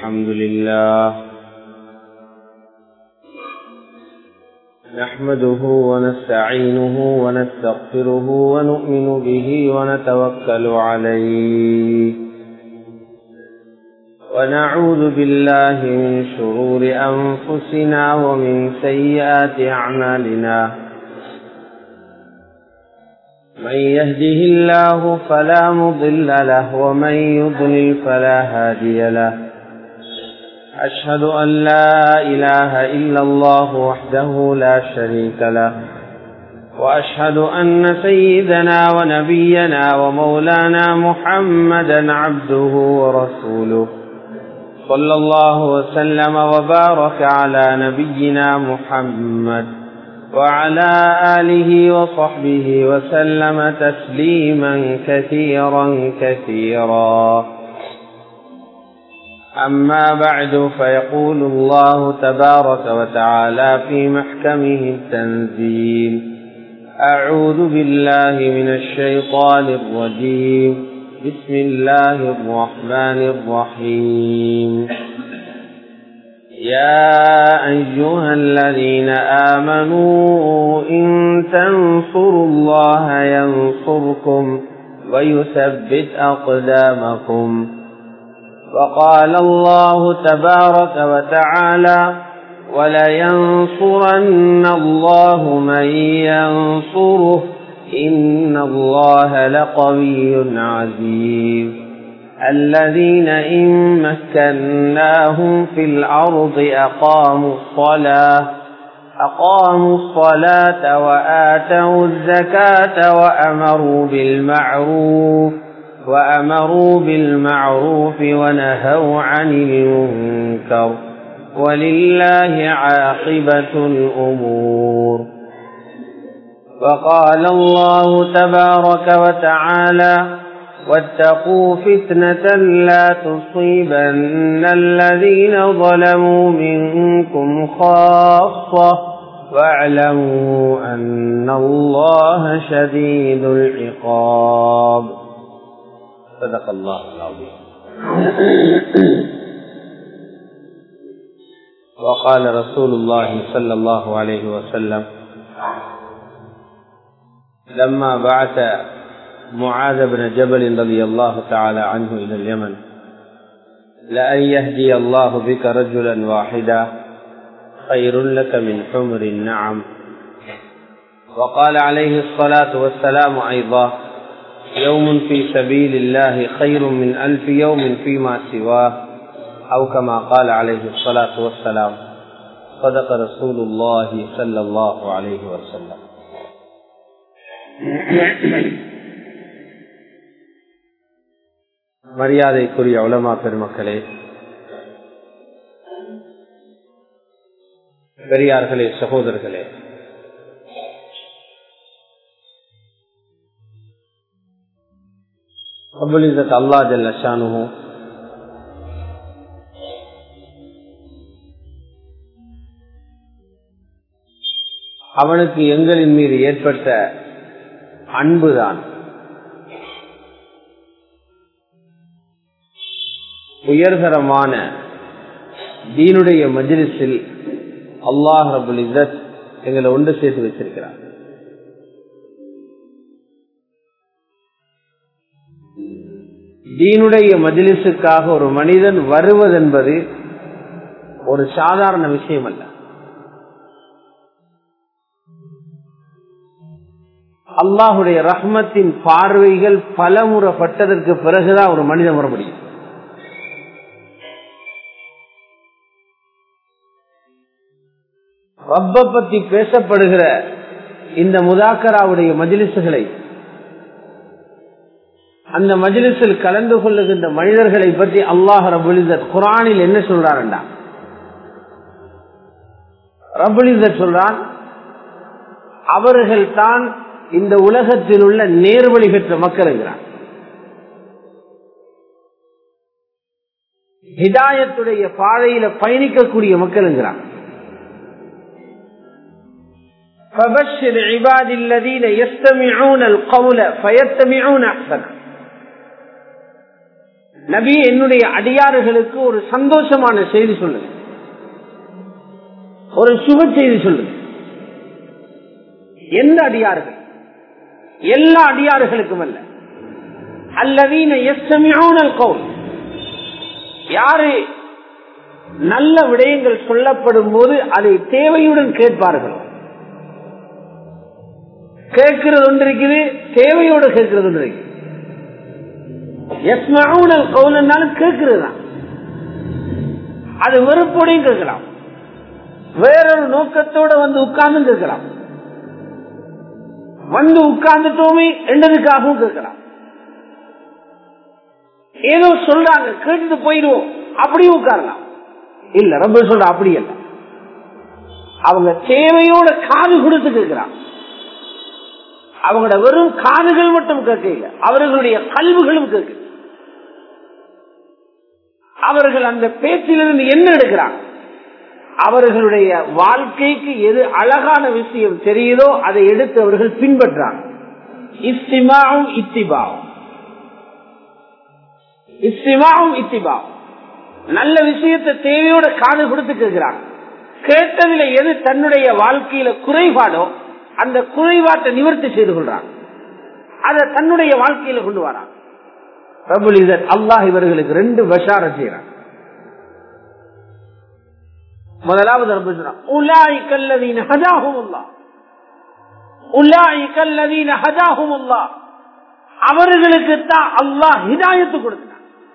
الحمد لله نحمده ونستعينه ونستغفره ونؤمن به ونتوكل عليه ونعوذ بالله من شرور أنفسنا ومن سيئات أعمالنا من يهده الله فلا مضل له ومن يضلل فلا هادي له أشهد أن لا إله إلا الله وحده لا شريك له وأشهد أن سيدنا ونبينا ومولانا محمدا عبده ورسوله صلى الله وسلم وبارك على نبينا محمد وعلى آله وصحبه وسلم تسليما كثيرا كثيرا أما بعد فيقول الله تبارك وتعالى في محكمه التنزيل أعوذ بالله من الشيطان الرجيم بسم الله الرحمن الرحيم يا أيها الذين آمنوا إن تنصروا الله ينصركم ويثبت أقدامكم وقال الله تبارك وتعالى ولينصرن الله من ينصره إن الله لقوي عزيز الذين إن مكناهم في الأرض أقاموا الصلاة أقاموا الصلاة وآتوا الزكاة وأمروا بالمعروف وأمروا بالمعروف ونهوا عن المنكر ولله عاقبة الأمور وقال الله تبارك وتعالى واتقوا فتنة لا تصيبن الذين ظلموا منكم خاصة واعلموا أن الله شديد العقاب صدق الله العظيم وقال رسول الله صلى الله عليه وسلم لما بعث معاذ بن جبل رضي الله تعالى عنه إلى اليمن لأن يهدي الله بك رجلا واحدا خير لك من حمر النعم وقال عليه الصلاة والسلام أيضا يوم في سبيل الله خير من ألف يوم فيما سواه أو كما قال عليه الصلاة والسلام صدق رسول الله صلى الله عليه وسلم மரியாதைக்குரிய உலமா பெருமக்களே பெரியார்களே சகோதரர்களே அபுலிசத் அல்லா ஜல் அஷானு அவனுக்கு எங்களின் மீது ஏற்பட்ட அன்புதான் உயர்தரமான தீனுடைய மஜிலிஸில் அல்லாஹ் ரபுல் இசத் எங்களை ஒன்று சேர்த்து வச்சிருக்கிறார் தீனுடைய மஜிலிஸுக்காக ஒரு மனிதன் வருவதென்பது ஒரு சாதாரண விஷயம் அல்ல அல்லாஹுடைய ரஹ்மத்தின் பார்வைகள் பலமுறைப்பட்டதற்கு பிறகுதான் ஒரு மனிதன் வர முடியும் ரப்ப பத்தி பேசப்படுகிற இந்த முதாக்கராவுடைய மஜிலிசுகளை அந்த மஜிலிசில் கலந்து கொள்ளுகின்ற மனிதர்களை பற்றி அல்லாஹ் ரபுலிசத் குரானில் என்ன சொல்றாருண்டா ரபுலிசத் சொல்றான் அவர்கள் தான் இந்த உலகத்தில் உள்ள நேர்வழி பெற்ற மக்கள் என்கிறான் ஹிதாயத்துடைய பாதையில பயணிக்கக்கூடிய மக்கள் என்கிறான் فبشر عباد الذين يستمعون القول فيتبعون احسنه நபி என்னுடைய அடியாறுகளுக்கு ஒரு சந்தோஷமான செய்தி சொல்லுங்க ஒரு சுப செய்தி சொல்லுங்க எந்த அடியார்கள் எல்லா அடியாறுகளுக்கும் அல்ல அல்லதீன எஸ்எமியோனல் கவுல் யாரு நல்ல விடயங்கள் சொல்லப்படும் போது அதை தேவையுடன் கேட்பார்கள் கேட்கிறது ஒன்று இருக்குது தேவையோடு கேட்கிறது ஒன்று இருக்குது எஸ்மவுனல் கவுலன்னாலும் கேட்கிறது தான் அது வெறுப்போடையும் கேட்கலாம் வேறொரு நோக்கத்தோட வந்து உட்கார்ந்து கேட்கலாம் வந்து உட்கார்ந்துட்டோமே என்றதுக்காகவும் கேட்கலாம் ஏதோ சொல்றாங்க கேட்டுட்டு போயிடுவோம் அப்படியும் உட்காரலாம் இல்ல ரொம்ப சொல்ற அப்படி அல்ல அவங்க தேவையோட காது கொடுத்து கேட்கிறான் அவங்களோட வெறும் காதுகள் மட்டும் கேட்கல அவர்களுடைய கல்வுகளும் கேட்கு அவர்கள் அந்த பேச்சிலிருந்து என்ன எடுக்கிறாங்க அவர்களுடைய வாழ்க்கைக்கு எது அழகான விஷயம் தெரியுதோ அதை எடுத்து அவர்கள் பின்பற்றாங்க இஸ்திமாவும் இத்திபாவும் இஸ்திமாவும் இத்திபாவும் நல்ல விஷயத்தை தேவையோட காது கொடுத்து கேட்கிறாங்க கேட்டதுல எது தன்னுடைய வாழ்க்கையில குறைபாடோ அந்த குறைபாட்டை நிவர்த்தி செய்து கொள்றாங்க அதை தன்னுடைய வாழ்க்கையில கொண்டு வராங்க பிரபுலிதர் அல்லாஹ் இவர்களுக்கு ரெண்டு வஷார செய்யறாங்க முதலாவது உலாய் கல்லதீன ஹஜாஹுமுல்லா உலாய் கல்லதீன ஹஜாஹுமுல்லா அவர்களுக்கு தான் அல்லாஹ் ஹிதாயத்து கொடுத்தான்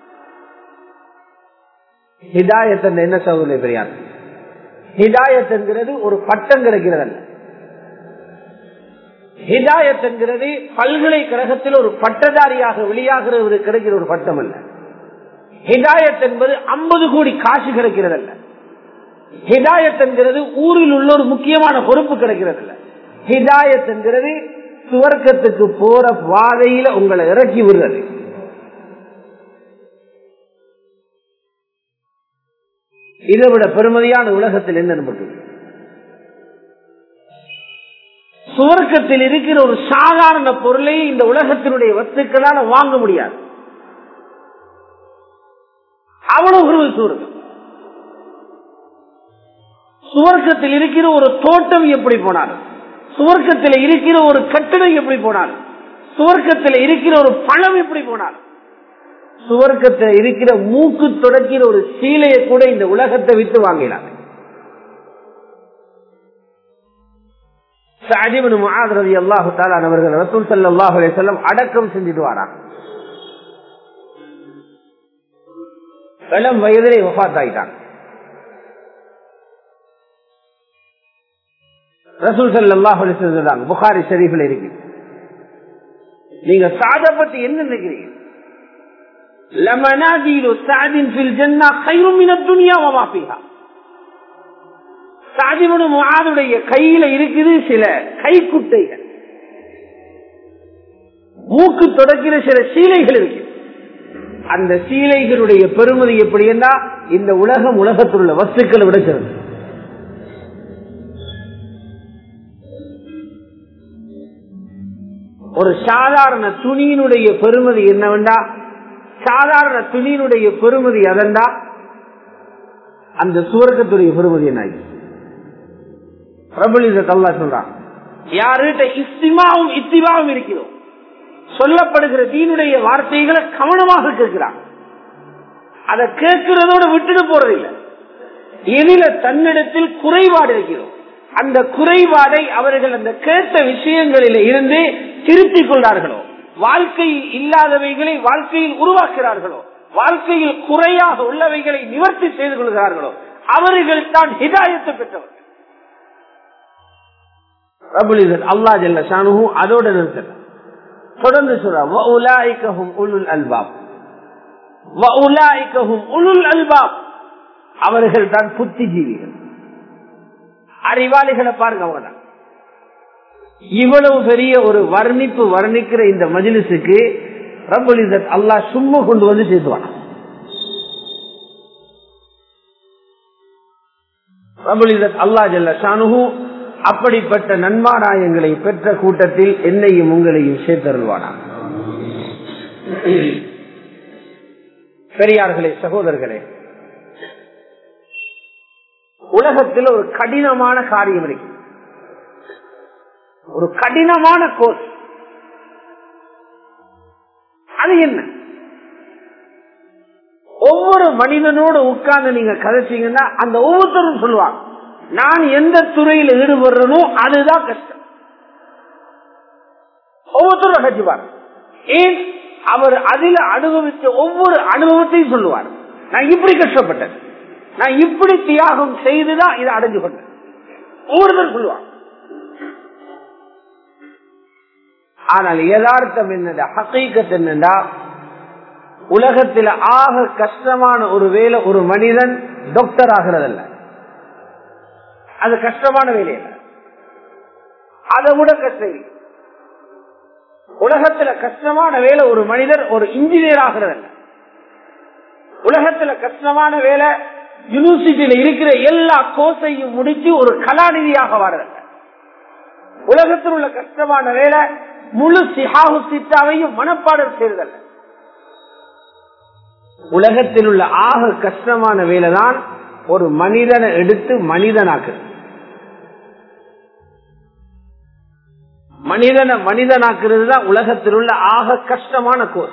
ஹிதாயத் என்ன சகோதரி பெரியார் ஹிதாயத் என்கிறது ஒரு பட்டம் கிடைக்கிறது அல்ல ஹிதாயத் என்கிறது பல்கலைக்கழகத்தில் ஒரு பட்டதாரியாக வெளியாகிறது கிடைக்கிற ஒரு பட்டம் அல்ல ஹிதாயத் என்பது ஐம்பது கோடி காசு கிடைக்கிறது அல்ல ஹிதாயத் என்கிறது ஊரில் உள்ள ஒரு முக்கியமான பொறுப்பு கிடைக்கிறது அல்ல ஹிதாயத் என்கிறது சுவர்க்கத்துக்கு போற பாதையில உங்களை இறக்கி விடுறது இதை விட பெருமதியான உலகத்தில் என்ன நமக்கு சுவர்க்கத்தில் இருக்கிற ஒரு சாதாரண பொருளை இந்த உலகத்தினுடைய வத்துக்களால வாங்க முடியாது அவ்வளவு ஒரு சுவர்க்கம் சுவர்க்கத்தில் இருக்கிற ஒரு தோட்டம் எப்படி போனாலும் சுவர்க்கத்தில் இருக்கிற ஒரு கட்டிடம் எப்படி போனாலும் சுவர்க்கத்தில் இருக்கிற ஒரு பழம் எப்படி போனாலும் சுவர்க்கத்தில் இருக்கிற மூக்கு தொடக்கிற ஒரு சீலையை கூட இந்த உலகத்தை விட்டு வாங்கினாங்க அடக்கம் செஞ்சுட்டு வராங்க இளம் வயதிலே வபாத்தாயிட்டாங்க ரசூல் சல்லாஹ் சொல்றாங்க புகாரி ஷெரீஃபில் இருக்கு நீங்க சாத பத்தி என்ன நினைக்கிறீங்க லமனாதீலு சாதின் ஃபில் ஜன்னா கைரும் மின துனியா வமா ஃபீஹா சாதிபனு முஆதுடைய கையில இருக்குது சில கைக்குட்டைகள் மூக்கு தொடக்கிற சில சீலைகள் இருக்கு அந்த சீலைகளுடைய பெருமதி எப்படி என்றா இந்த உலகம் உலகத்தில் உள்ள வஸ்துக்களை விட சிறந்த ஒரு சாதாரண துணியினுடைய பெருமதி என்னவெண்டா சாதாரண துணியினுடைய பெருமதி அதண்டா அந்த சுவர்க்கத்துடைய பெருமதி என்ன பிரபலித அல்லா சொல்றான் யாருகிட்ட இஸ்திமாவும் இத்திமாவும் இருக்கிறோம் சொல்லப்படுகிற தீனுடைய வார்த்தைகளை கவனமாக கேட்கிறான் அதை கேட்கிறதோட விட்டுட்டு போறதில்லை எதில தன்னிடத்தில் குறைபாடு இருக்கிறோம் அந்த குறைபாடை அவர்கள் அந்த கேட்ட விஷயங்களில் இருந்து திருத்திக் கொள்றார்களோ வாழ்க்கையில் இல்லாதவைகளை வாழ்க்கையில் உருவாக்குகிறார்களோ வாழ்க்கையில் குறையாக உள்ளவைகளை நிவர்த்தி செய்து கொள்கிறார்களோ அவர்கள் தான் ஹிதாயத்தை பெற்றவர்கள் அல்லா ஜல்ல ஷானு அதோட நிறுத்தல தொடர்ந்து சொல்றாம் உலுல் அல்பாப் உலுல் அல்பாப் அவர்கள் தான் புத்திஜீவிகள் அறிவாளிகளை பாருங்க அவங்க தான் இவ்வளவு பெரிய ஒரு வர்ணிப்பு வர்ணிக்கிற இந்த மஜிலிசுக்கு ரபுல் இசத் அல்லாஹ் சும்மா கொண்டு வந்து சேர்த்துவான் ரபுல் இசத் அல்லா ஜல்ல ஷானுஹு அப்படிப்பட்ட நன்மாராயங்களை பெற்ற கூட்டத்தில் என்னையும் உங்களையும் சேர்த்தருள்வானா பெரியார்களே சகோதரர்களே உலகத்தில் ஒரு கடினமான காரியம் இருக்கு ஒரு கடினமான கோர்ஸ் அது என்ன ஒவ்வொரு மனிதனோடு உட்கார்ந்து நீங்க கதைச்சீங்கன்னா அந்த ஒவ்வொருத்தரும் சொல்லுவாங்க நான் எந்த துறையில் ஈடுபடுறனோ அதுதான் கஷ்டம் ஒவ்வொருத்தரும் கட்சிப்பார் ஏன் அவர் அதில் அனுபவித்த ஒவ்வொரு அனுபவத்தையும் சொல்லுவார் நான் இப்படி கஷ்டப்பட்டேன் நான் இப்படி தியாகம் செய்துதான் இதை அடைஞ்சு கொண்டேன் ஒவ்வொருத்தரும் சொல்லுவாங்க ஆனால் யதார்த்தம் என்னடா ஹக்கீக்கத் என்னடா உலகத்தில் ஆக கஷ்டமான ஒரு வேலை ஒரு மனிதன் டாக்டர் ஆகிறதல்ல அது கஷ்டமான வேலை அல்ல அதை விட கஷ்டம் உலகத்துல கஷ்டமான வேலை ஒரு மனிதர் ஒரு இன்ஜினியர் ஆகிறதல்ல உலகத்துல கஷ்டமான வேலை யூனிவர்சிட்டியில இருக்கிற எல்லா கோர்ஸையும் முடிச்சு ஒரு கலாநிதியாக வர்றதல்ல உலகத்தில் உள்ள கஷ்டமான வேலை முழு சிஹாவு சித்தாவையும் மனப்பாடம் செய்தல்ல உலகத்தில் உள்ள ஆக கஷ்டமான வேலைதான் ஒரு மனிதனை எடுத்து மனிதனாக்குறது மனிதனை மனிதனாக்குறது தான் உலகத்தில் உள்ள ஆக கஷ்டமான கோர்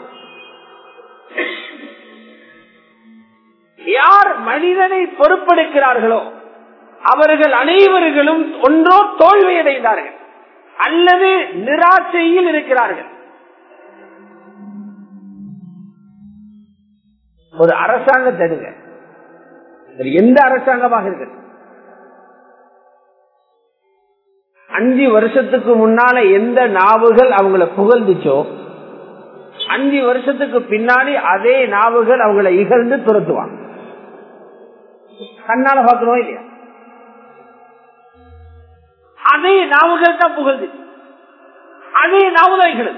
யார் மனிதனை பொறுப்பெடுக்கிறார்களோ அவர்கள் அனைவர்களும் ஒன்றோ தோல்வியடைந்தார்கள் அல்லது நிராசையில் இருக்கிறார்கள் ஒரு அரசாங்கத்தை எடுங்க எந்த அரசாங்கமாக இருக்கு அஞ்சு வருஷத்துக்கு முன்னால எந்த நாவுகள் அவங்கள புகழ்ந்துச்சோ அஞ்சு வருஷத்துக்கு பின்னாடி அதே நாவுகள் அவங்கள இகழ்ந்து துரத்துவாங்க கண்ணால பாக்கணும் இல்லையா அதே நாவுகள் தான் புகழ்ந்து அதே நாவுதான் இகழுது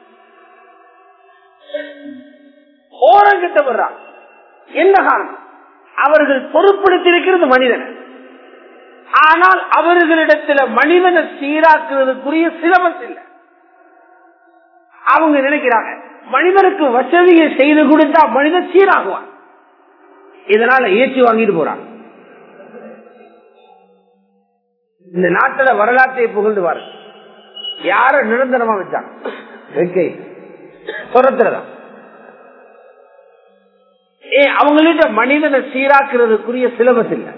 ஓரங்கிட்ட வர்றாங்க என்ன காரணம் அவர்கள் பொறுப்படுத்திருக்கிறது மனிதன் ஆனால் அவர்களிடத்துல மனிதனை சீராக்குறதுக்குரிய சிலபஸ் இல்லை அவங்க நினைக்கிறாங்க மனிதனுக்கு வசதியை செய்து கொடுத்தா மனிதன் சீராகுவான் இதனால ஏற்றி வாங்கிட்டு போறாங்க இந்த நாட்டுல வரலாற்றை புகழ்ந்துவார் யார நிரந்தரமா வச்சாங்க வெக்கை துரத்துறதா ஏ அவங்கள்ட்ட மனிதனை சீராக்குறதுக்குரிய சிலபஸ் இல்லை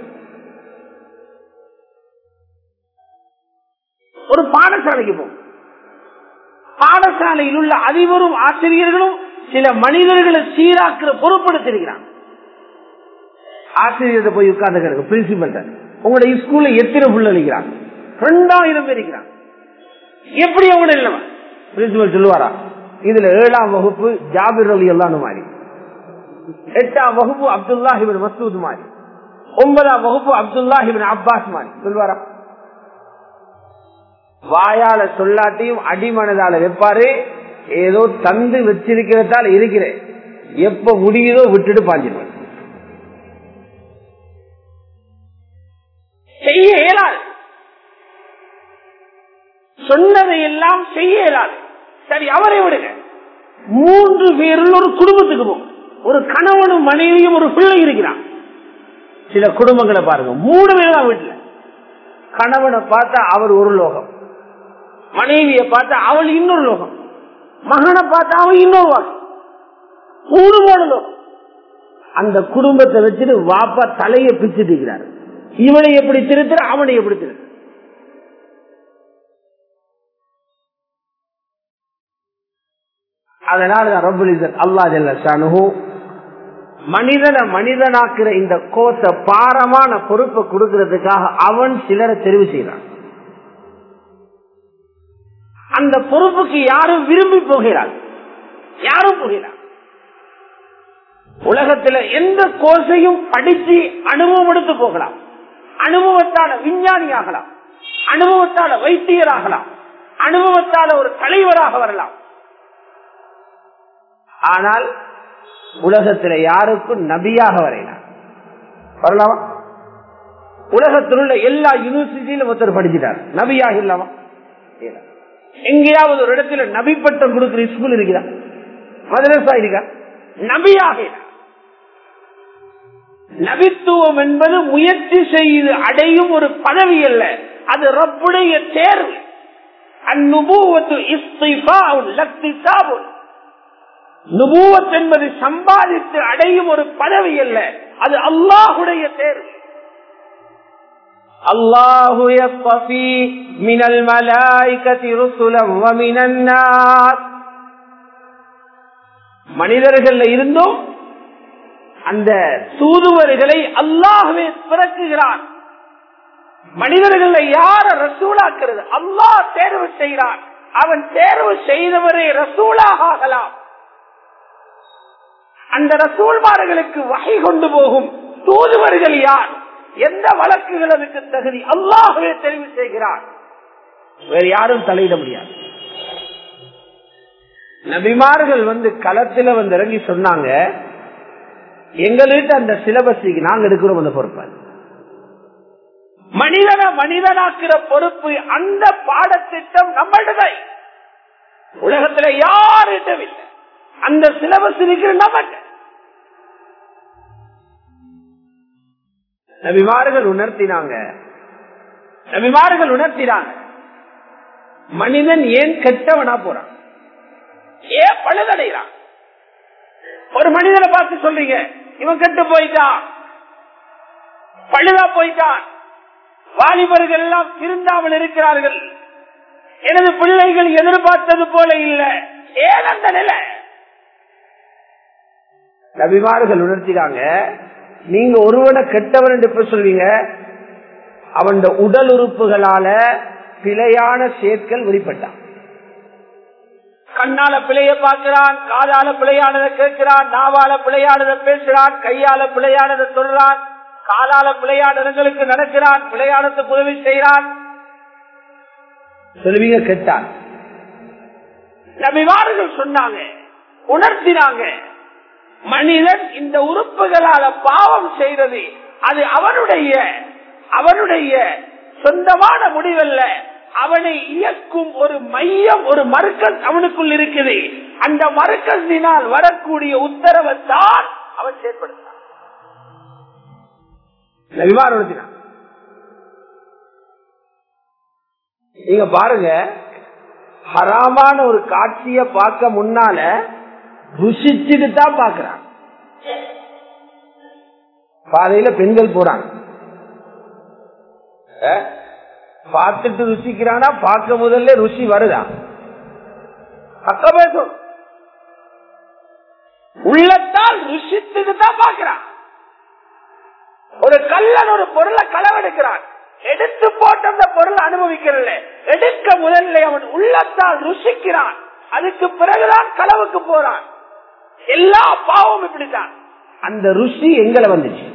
ஒரு பாடசாலைக்கு போகும் பாடசாலையில் உள்ள அதிபரும் ஆசிரியர்களும் சில மனிதர்களை சீராக்குற பொறுப்படுத்திருக்கிறாங்க ஆசிரியர் போய் உட்கார்ந்து கிடக்கு பிரின்சிபல் உங்களுடைய ஸ்கூல்ல எத்தனை புள்ள அளிக்கிறாங்க ரெண்டாயிரம் பேர் இருக்கிறாங்க எப்படி அவங்க இல்லவா பிரின்சிபல் சொல்லுவாரா இதுல ஏழாம் வகுப்பு ஜாபிர் அலி எல்லாம் மாதிரி எட்டாம் வகுப்பு அப்துல்லாஹிபின் மசூத் மாதிரி ஒன்பதாம் வகுப்பு அப்துல்லாஹிபின் அப்பாஸ் மாதிரி சொல்வாரா வாயால சொல்லாட்டியும் அடிமனதால வைப்பாரு ஏதோ தந்து வச்சிருக்கிறதால இருக்கிறேன் எப்ப முடியுதோ விட்டுட்டு பாஞ்சிருவேன் செய்ய இயலாது சொன்னதை எல்லாம் செய்ய இயலாது சரி அவரை விடுங்க மூன்று பேரில் ஒரு குடும்பத்துக்கு போகும் ஒரு கணவனும் மனைவியும் ஒரு பிள்ளை இருக்கிறான் சில குடும்பங்களை பாருங்க மூணு பேர் தான் வீட்டுல கணவனை பார்த்தா அவர் ஒரு லோகம் மனைவிய பார்த்தா அவள் இன்னொரு லோகம் மகனை பார்த்தா அவன் இன்னொரு வாக்கம் மூணு மூணு லோகம் அந்த குடும்பத்தை வச்சுட்டு வாப்பா தலையை பிச்சுட்டு இருக்கிறார் இவனை எப்படி திருத்துற அவனை எப்படி திரு அதனால ரபுலிசன் அல்லா ஜல்லு மனிதனை மனிதனாக்குற இந்த கோத்த பாரமான பொறுப்பை கொடுக்கறதுக்காக அவன் சிலரை தெரிவு செய்யறான் அந்த பொறுப்புக்கு யாரும் விரும்பி போகிறார் யாரும் போகிறார் உலகத்துல எந்த கோர்ஸையும் படிச்சு அனுபவம் எடுத்து போகலாம் அனுபவத்தால விஞ்ஞானி ஆகலாம் அனுபவத்தால வைத்தியராகலாம் அனுபவத்தால ஒரு தலைவராக வரலாம் ஆனால் உலகத்துல யாருக்கும் நபியாக வரையலாம் வரலாமா உலகத்தில் உள்ள எல்லா யூனிவர்சிட்டியிலும் ஒருத்தர் படிச்சுட்டார் நபியாக இல்லாமா எங்கேயாவது ஒரு இடத்துல நபி பட்டம் கொடுக்கிற ஸ்கூல் இருக்கிறா மதரசா இருக்கா நபியாக நபித்துவம் என்பது முயற்சி செய்து அடையும் ஒரு பதவி அல்ல அது ரப்புடைய தேர்வு அந்நுபூவத்து இஸ்திஃபாவுன் லக்திசாபுன் நுபூவத் என்பது சம்பாதித்து அடையும் ஒரு பதவி அல்ல அது அல்லாஹுடைய தேர்வு الله يصطفي من الملائكة رسلا ومن الناس மனிதர்கள் இருந்தும் அந்த தூதுவர்களை அல்லாஹ்வே பிறக்குகிறான் மனிதர்கள் யார ரசூலாக்குறது அல்லாஹ் தேர்வு செய்கிறான் அவன் தேர்வு செய்தவரே ரசூலாக ஆகலாம் அந்த ரசூல்மார்களுக்கு வகை கொண்டு போகும் தூதுவர்கள் யார் எந்த வழக்குகள் அதுக்கு தகுதி அல்லாஹ்வே தெரிவு செய்கிறான் வேறு யாரும் தலையிட முடியாது நபிமார்கள் வந்து களத்துல வந்து இறங்கி சொன்னாங்க எங்கள்கிட்ட அந்த சிலபஸுக்கு நாங்க எடுக்கிறோம் அந்த பொறுப்பை மனிதனை மனிதனாக்குற பொறுப்பு அந்த பாடத்திட்டம் நம்மளுதை உலகத்துல யாரிடம் இல்லை அந்த சிலபஸ் இருக்கிற நம்மகிட்ட நபிமார்கள் உணர்த்தினாங்க நபிமார்கள் உணர்த்தினாங்க மனிதன் ஏன் கெட்டவனா போறான் ஏன் பழுதடைகிறான் ஒரு மனிதனை பார்த்து சொல்றீங்க இவன் கெட்டு போயிட்டான் பழுதா போயிட்டான் வாலிபர்கள் எல்லாம் திருந்தாமல் இருக்கிறார்கள் எனது பிள்ளைகள் எதிர்பார்த்தது போல இல்ல ஏன் அந்த நிலை நபிமார்கள் உணர்த்தினாங்க நீங்க ஒருவனை கெட்டவன் என்று எப்ப சொல்வீங்க அவன் உடல் உறுப்புகளால பிழையான சேர்க்கல் வெளிப்பட்டான் கண்ணால பிழைய பார்க்கிறான் காதால பிழையானதை கேட்கிறான் நாவால பிழையானதை பேசுறான் கையால பிழையானதை சொல்றான் காலால பிழையானங்களுக்கு நடக்கிறான் பிழையானத்துக்கு உதவி செய்யறான் சொல்லுவீங்க கெட்டான் நபிமார்கள் சொன்னாங்க உணர்த்தினாங்க மனிதன் இந்த உறுப்புகளால பாவம் செய்தது அது அவனுடைய அவனுடைய சொந்தமான முடிவல்ல அவனை இயக்கும் ஒரு மையம் ஒரு மறுக்கல் அவனுக்குள் இருக்குது அந்த மறுக்கத்தினால் வரக்கூடிய உத்தரவை தான் அவன் செயற்படுத்தான் நபிமார் உணர்த்தினான் நீங்க பாருங்க ஹராமான ஒரு காட்சிய பார்க்க முன்னால ருசிச்சுட்டு தான் பாக்குறான் பாதையில பெண்கள் போறாங்க அஹ், பார்த்துட்டு ருசிக்கிறானா பார்க்க முதல்ல ருசி வருதா பக்க பேசும் உள்ளத்தால் ருசித்துட்டு தான் பார்க்கிறான் ஒரு கல்லன் ஒரு பொருளை களவெடுக்கிறான் எடுத்து போட்டு அந்த பொருளை அனுபவிக்கிறல்ல எடுக்க முதல்ல அவன் உள்ளத்தால் ருசிக்கிறான் அதுக்கு பிறகுதான் களவுக்கு போறான் எல்லா பாவமும் இப்படித்தான் அந்த ருசி எங்களை வந்துச்சு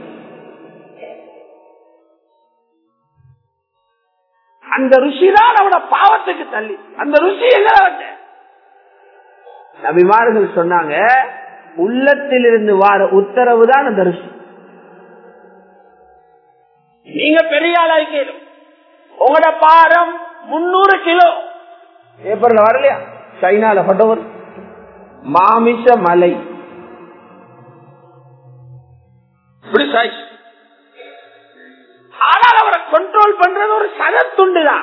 அந்த ருசி தான் அவன பாவத்துக்கு தள்ளி அந்த ருசி எங்க வந்து நபிமார்கள் சொன்னாங்க உள்ளத்திலிருந்து வார உத்தரவு தான் அந்த ருசி நீங்க பெரிய ஆளாய்க்கணும் உங்களோட பாரம் முன்னூறு கிலோ பேப்பர்ல வரலையா சைனால பட்டவர் மாமிச மலை இப்படி size. ஆனால் அவரை கண்ட்ரோல் பண்றது ஒரு சதத்துண்டு தான்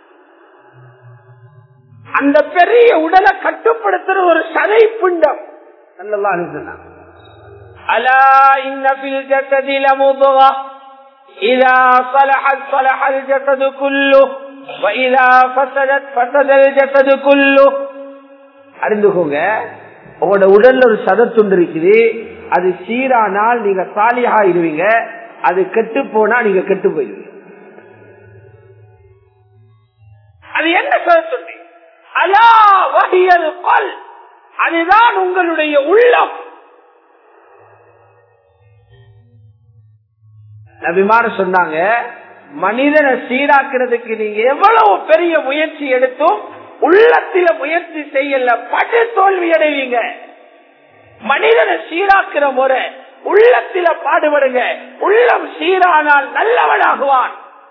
அந்த பெரிய உடலை கட்டுப்படுத்துற ஒரு சதை பிண்டம் நல்லதா சொன்னாங்க அலா இன்ன ஃபில் ஜஸதி லமுضغة إذا صلحت صلح الجسد كله وإذا فسدت فسد الجسد كله அறிந்துக்கோங்க உங்களோட உடல்ல ஒரு சதத்துண்டு இருக்குது அது சீரானால் நீங்க சாலியா இருவீங்க அது கெட்டு போனா நீங்க கெட்டு போயிருவீங்க அது என்ன கருத்துண்டு அலா வகியல் கொல் அதுதான் உங்களுடைய உள்ளம் நபிமார சொன்னாங்க மனிதனை சீராக்குறதுக்கு நீங்க எவ்வளவு பெரிய முயற்சி எடுத்தும் உள்ளத்தில முயற்சி செய்யல படு தோல்வி அடைவீங்க மனிதனை சீராக்குற முறை உள்ளத்தில பாடுபடுங்க உள்ளம் சீரானால் நல்லவனாகுவான்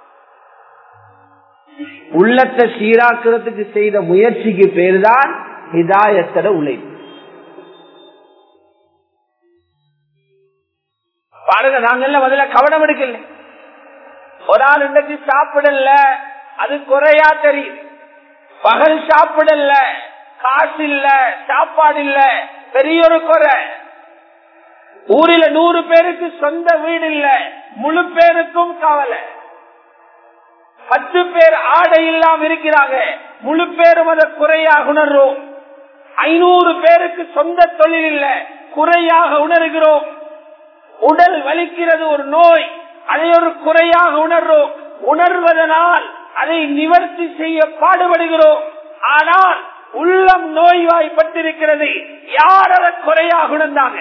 உள்ளத்தை சீராக்குறதுக்கு செய்த முயற்சிக்கு பேர் தான் ஹிதாயத்தட உழைப்பு பாருங்க நாங்கெல்லாம் முதல்ல கவனம் எடுக்கல ஒரு ஆள் இன்றைக்கு சாப்பிடல அது குறையா தெரியுது பகல் சாப்பிடல காசு இல்ல சாப்பாடு இல்ல பெரிய ஒரு குறை ஊரில் நூறு பேருக்கு சொந்த வீடு இல்ல முழு பேருக்கும் கவலை பத்து பேர் ஆடை இல்லாம இருக்கிறாங்க முழு பேரும் அதை குறையாக உணர்றோம் ஐநூறு பேருக்கு சொந்த தொழில் இல்ல குறையாக உணர்கிறோம் உடல் வலிக்கிறது ஒரு நோய் அதை ஒரு குறையாக உணர்றோம் உணர்வதனால் அதை நிவர்த்தி செய்ய பாடுபடுகிறோம் ஆனால் உள்ளம் நோய்வாய்ப்பட்டிருக்கிறது யார் அதை குறையாக உணர்ந்தாங்க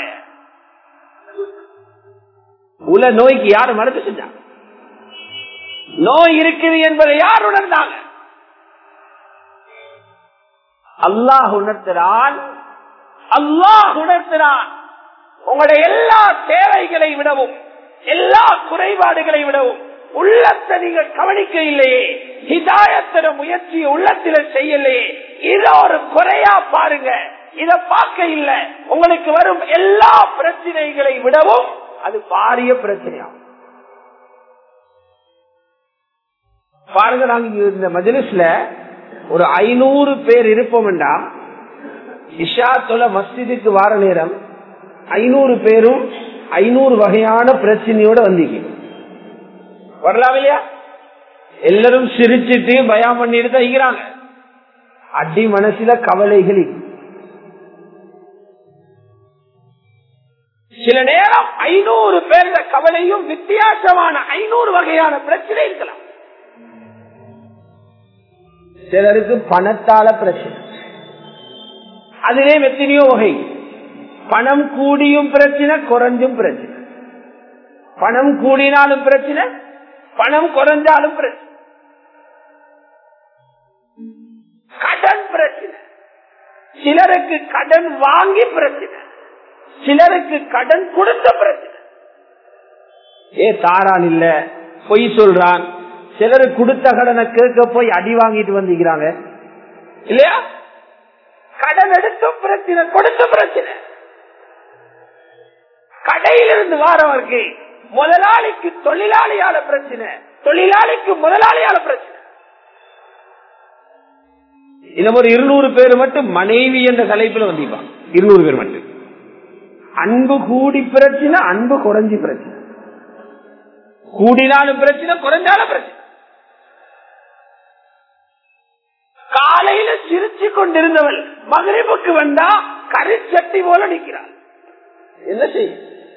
உல நோய்க்கு யாரு மறுத்து செஞ்சாங்க நோய் இருக்குது என்பதை யார் உணர்ந்தாங்க அல்லாஹ் உணர்த்துறான் அல்லாஹ் உணர்த்துறான் உங்களுடைய எல்லா தேவைகளை விடவும் எல்லா குறைபாடுகளை விடவும் உள்ளத்தை நீங்கள் கவனிக்க இல்லையே ஹிதாயத்தின முயற்சியை உள்ளத்தில செய்யலையே இத ஒரு குறையா பாருங்க இத பார்க்க இல்ல உங்களுக்கு வரும் எல்லா பிரச்சனைகளை விடவும் அது பாரிய பிரச்சனையாகும் பாருங்க நாங்க இந்த மஜலிஸ்ல ஒரு ஐநூறு பேர் இருப்போம்டா இஷா தொலை மஸ்ஜிதுக்கு வார நேரம் ஐநூறு பேரும் ஐநூறு வகையான பிரச்சனையோட வந்தீங்க வரலாம் இல்லையா எல்லாரும் சிரிச்சிட்டு பயம் பண்ணிட்டு தைக்கிறாங்க அடி மனசுல கவலைகள் சில நேரம் ஐநூறு பேர்ல கவலையும் வித்தியாசமான ஐநூறு வகையான பிரச்சனை இருக்கலாம் சிலருக்கு பணத்தால பிரச்சனை அதிலே எத்தனையோ வகை பணம் கூடியும் பிரச்சனை குறைஞ்சும் பிரச்சனை பணம் கூடினாலும் பிரச்சனை பணம் குறைஞ்சாலும் பிரச்சனை கடன் பிரச்சனை சிலருக்கு கடன் வாங்கி பிரச்சனை சிலருக்கு கடன் கொடுத்த பிரச்சனை ஏ தாரான் இல்ல பொய் சொல்றான் சிலரு கொடுத்த கடனை கேட்க போய் அடி வாங்கிட்டு வந்துக்கிறாங்க இல்லையா கடன் எடுத்த பிரச்சனை கொடுத்த பிரச்சனை கடையிலிருந்து வாரவருக்கு முதலாளிக்கு தொழிலாளியால பிரச்சனை தொழிலாளிக்கு முதலாளியால பிரச்சனை இன்னும் ஒரு இருநூறு பேர் மட்டும் மனைவி என்ற தலைப்புல வந்திருப்பாங்க இருநூறு பேர் மட்டும் அன்பு கூடி பிரச்சனை அன்பு குறைஞ்சி பிரச்சனை கூடினாலும் பிரச்சனை குறைஞ்சாலும் பிரச்சனை காலையில சிரிச்சு கொண்டிருந்தவள் மகரிப்புக்கு வந்தா கரிச்சட்டி போல நிற்கிறாள் என்ன செய்ய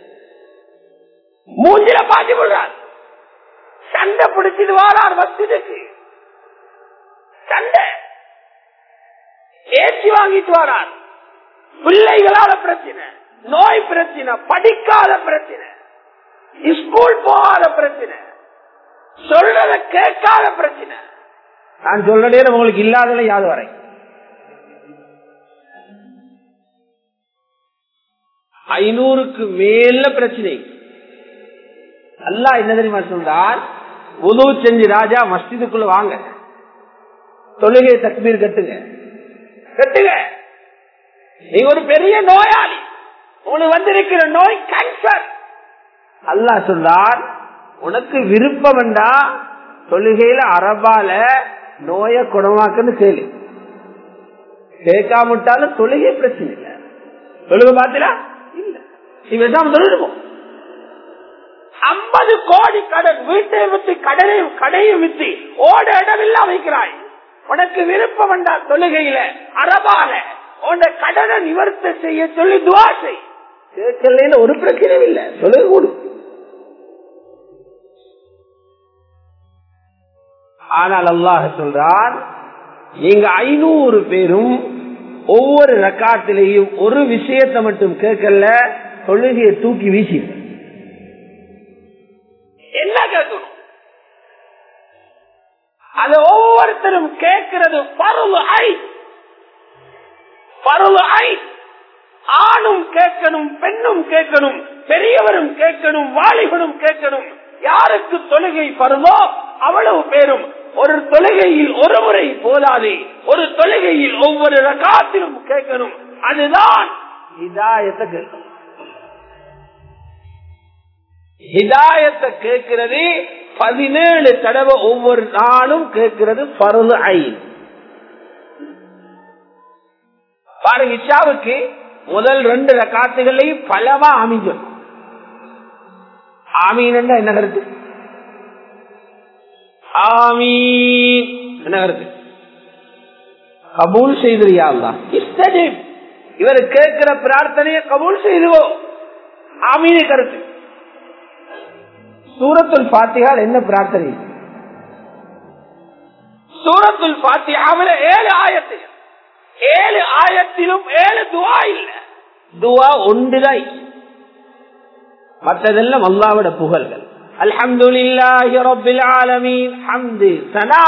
மூஞ்சில பாட்டி போடுறாள் சண்டை பிடிச்சிட்டு வாரார் வசதிக்கு சண்டை ஏற்றி வாங்கிட்டு வரார் பிள்ளைகளால பிரச்சனை நோய் பிரச்சனை படிக்காத பிரச்சனை ஸ்கூல் போகாத பிரச்சனை சொல்றத கேட்காத பிரச்சனை நான் சொல்ற நேரம் உங்களுக்கு இல்லாதல யாது வரை ஐநூறுக்கு மேல பிரச்சனை அல்லா என்ன தெரியுமா சொல்றான் உதவு செஞ்சு ராஜா மஸ்ஜிதுக்குள்ள வாங்க தொழுகை தக்பீர் கட்டுங்க கட்டுங்க நீ ஒரு பெரிய நோயாளி உங்களுக்கு வந்திருக்கிற நோய் கேன்சர் அல்லா சொல்றான் உனக்கு விருப்பம் வேண்டா தொழுகையில அரபால நோய குணமாக்குன்னு கேளு கேட்காமட்டாலும் தொழுகை பிரச்சனை இல்ல தொழுகை பார்த்தீங்களா இல்ல நீ பேசாம தொழுடுவோம் ஐம்பது கோடி கடன் வீட்டை வித்து கடனையும் கடையும் வித்து ஓட இடமில்லா வைக்கிறாய் உனக்கு விருப்பம் வேண்டா தொழுகையில அரபால உன்னை கடனை நிவர்த்த செய்ய சொல்லி துவா செய் கேட்கல ஒரு பிரச்சனையும் இல்ல தொழுகை கூடும் ஆனால் அல்லாஹ் சொல்றான் நீங்க ஐநூறு பேரும் ஒவ்வொரு ரக்காத்திலையும் ஒரு விஷயத்தை மட்டும் கேட்கல தொழுகையை தூக்கி வீசி என்ன கேட்கணும் அது ஒவ்வொருத்தரும் கேட்கிறது பருவ ஐ பருவ ஐ ஆணும் கேட்கணும் பெண்ணும் கேட்கணும் பெரியவரும் கேட்கணும் வாலிபனும் கேட்கணும் யாருக்கு தொழுகை பருவோ அவ்வளவு பேரும் ஒரு தொழுகையில் ஒரு முறை போதாது ஒரு தொழுகையில் ஒவ்வொரு ரகாத்திலும் கேட்கணும் அதுதான் இதாயத்தை கேட்கணும் ஹிதாயத்தை கேட்கிறது பதினேழு தடவை ஒவ்வொரு நாளும் கேட்கிறது பருது ஐ பாருங்க இஷாவுக்கு முதல் ரெண்டு ரக்காத்துகளையும் பலவா அமைஞ்சோம் ஆமீன் என்ன கருத்து ஆமீன் என்ன கருத்து கபூல் செய்தியா இவர் கேட்கிற பிரார்த்தனையை கபூல் செய்துவோ ஆமீன கருத்து சூரத்துல் பாத்தியால் என்ன பிரார்த்தனை சூரத்துல் பாத்தியாவில ஏழு ஆயத்து ஏழு ஆயத்திலும் ஏழு துவா இல்ல துவா ஒன்றுதான் மற்றதெல்லாம் அல்லாவோட புகழ்கள் அல்ஹம்துலில்லாஹி ரப்பில் ஆலமீன் ஹம்து சனா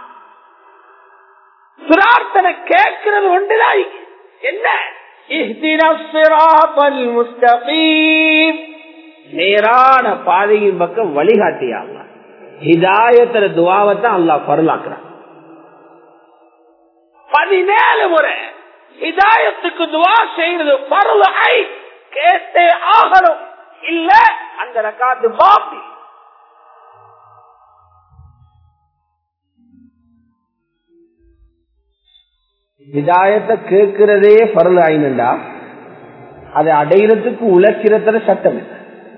பிரார்த்தனை கேட்கிறது ஒன்றுதான் என்ன முஸ்தகீம் நேரான பாதையின் பக்கம் வழிகாட்டியாங்க ஹிதாயத்துல துவாவத்தான் அல்லா பருளாக்குறான் பதினேழு முறை ஹிதாயத்துக்கு துவா செய்யறது பருள் ஐ கேட்டே ஆகணும் இல்ல அந்த ரக்காத்து பாப்பி ஹிதாயத்தை கேட்கிறதே பருள் ஆயினுண்டா அதை அடையிறதுக்கு உழைக்கிறதுல சட்டம் இல்லை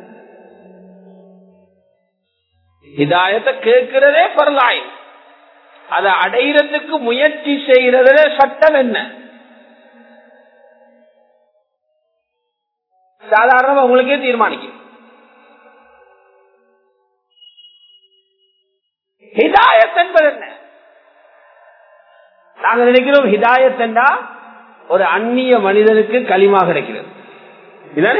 ஹிதாயத்தை கேட்கிறதே பரலாய் அதை அடையிறதுக்கு முயற்சி செய்யறதுல சட்டம் என்ன சாதாரணமா உங்களுக்கே தீர்மானிக்கும் ஹிதாயத் என்பது என்ன நாங்க நினைக்கிறோம் ஹிதாயத் என்றா ஒரு அந்நிய மனிதனுக்கு களிமா கிடைக்கிறது இதானே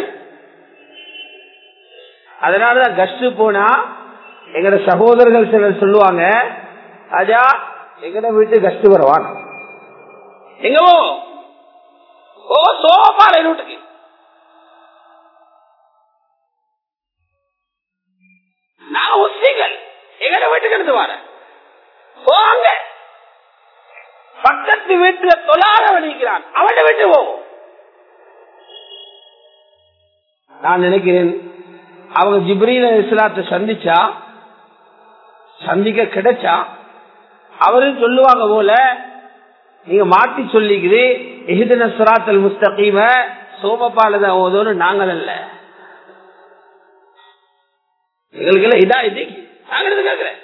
அதனாலதான் கஷ்டு போனா எங்கட சகோதரர்கள் சிலர் சொல்லுவாங்க ராஜா எங்கட வீட்டு கஷ்டு வரவான் எங்கவோ ஓ சோபாலை வீட்டுக்கு நான் உசிகள் எங்கட வீட்டுக்கு இருந்து வரேன் போங்க பக்கத்து வீட்டுல தொழாத வலிக்கிறான் அவன் வீட்டு போவோம் நான் நினைக்கிறேன் அவங்க ஜிப்ரீல இஸ்லாத்தை சந்திச்சா சந்திக்க கிடைச்சா அவரும் சொல்லுவாங்க போல நீங்க மாத்தி சொல்லிக்குது எஹிதன சுராத்தல் முஸ்தகீம சோமபாலதான் ஓதோன்னு நாங்கள் அல்ல எங்களுக்கு எல்லாம் இதா இது நாங்க கேட்கிறேன்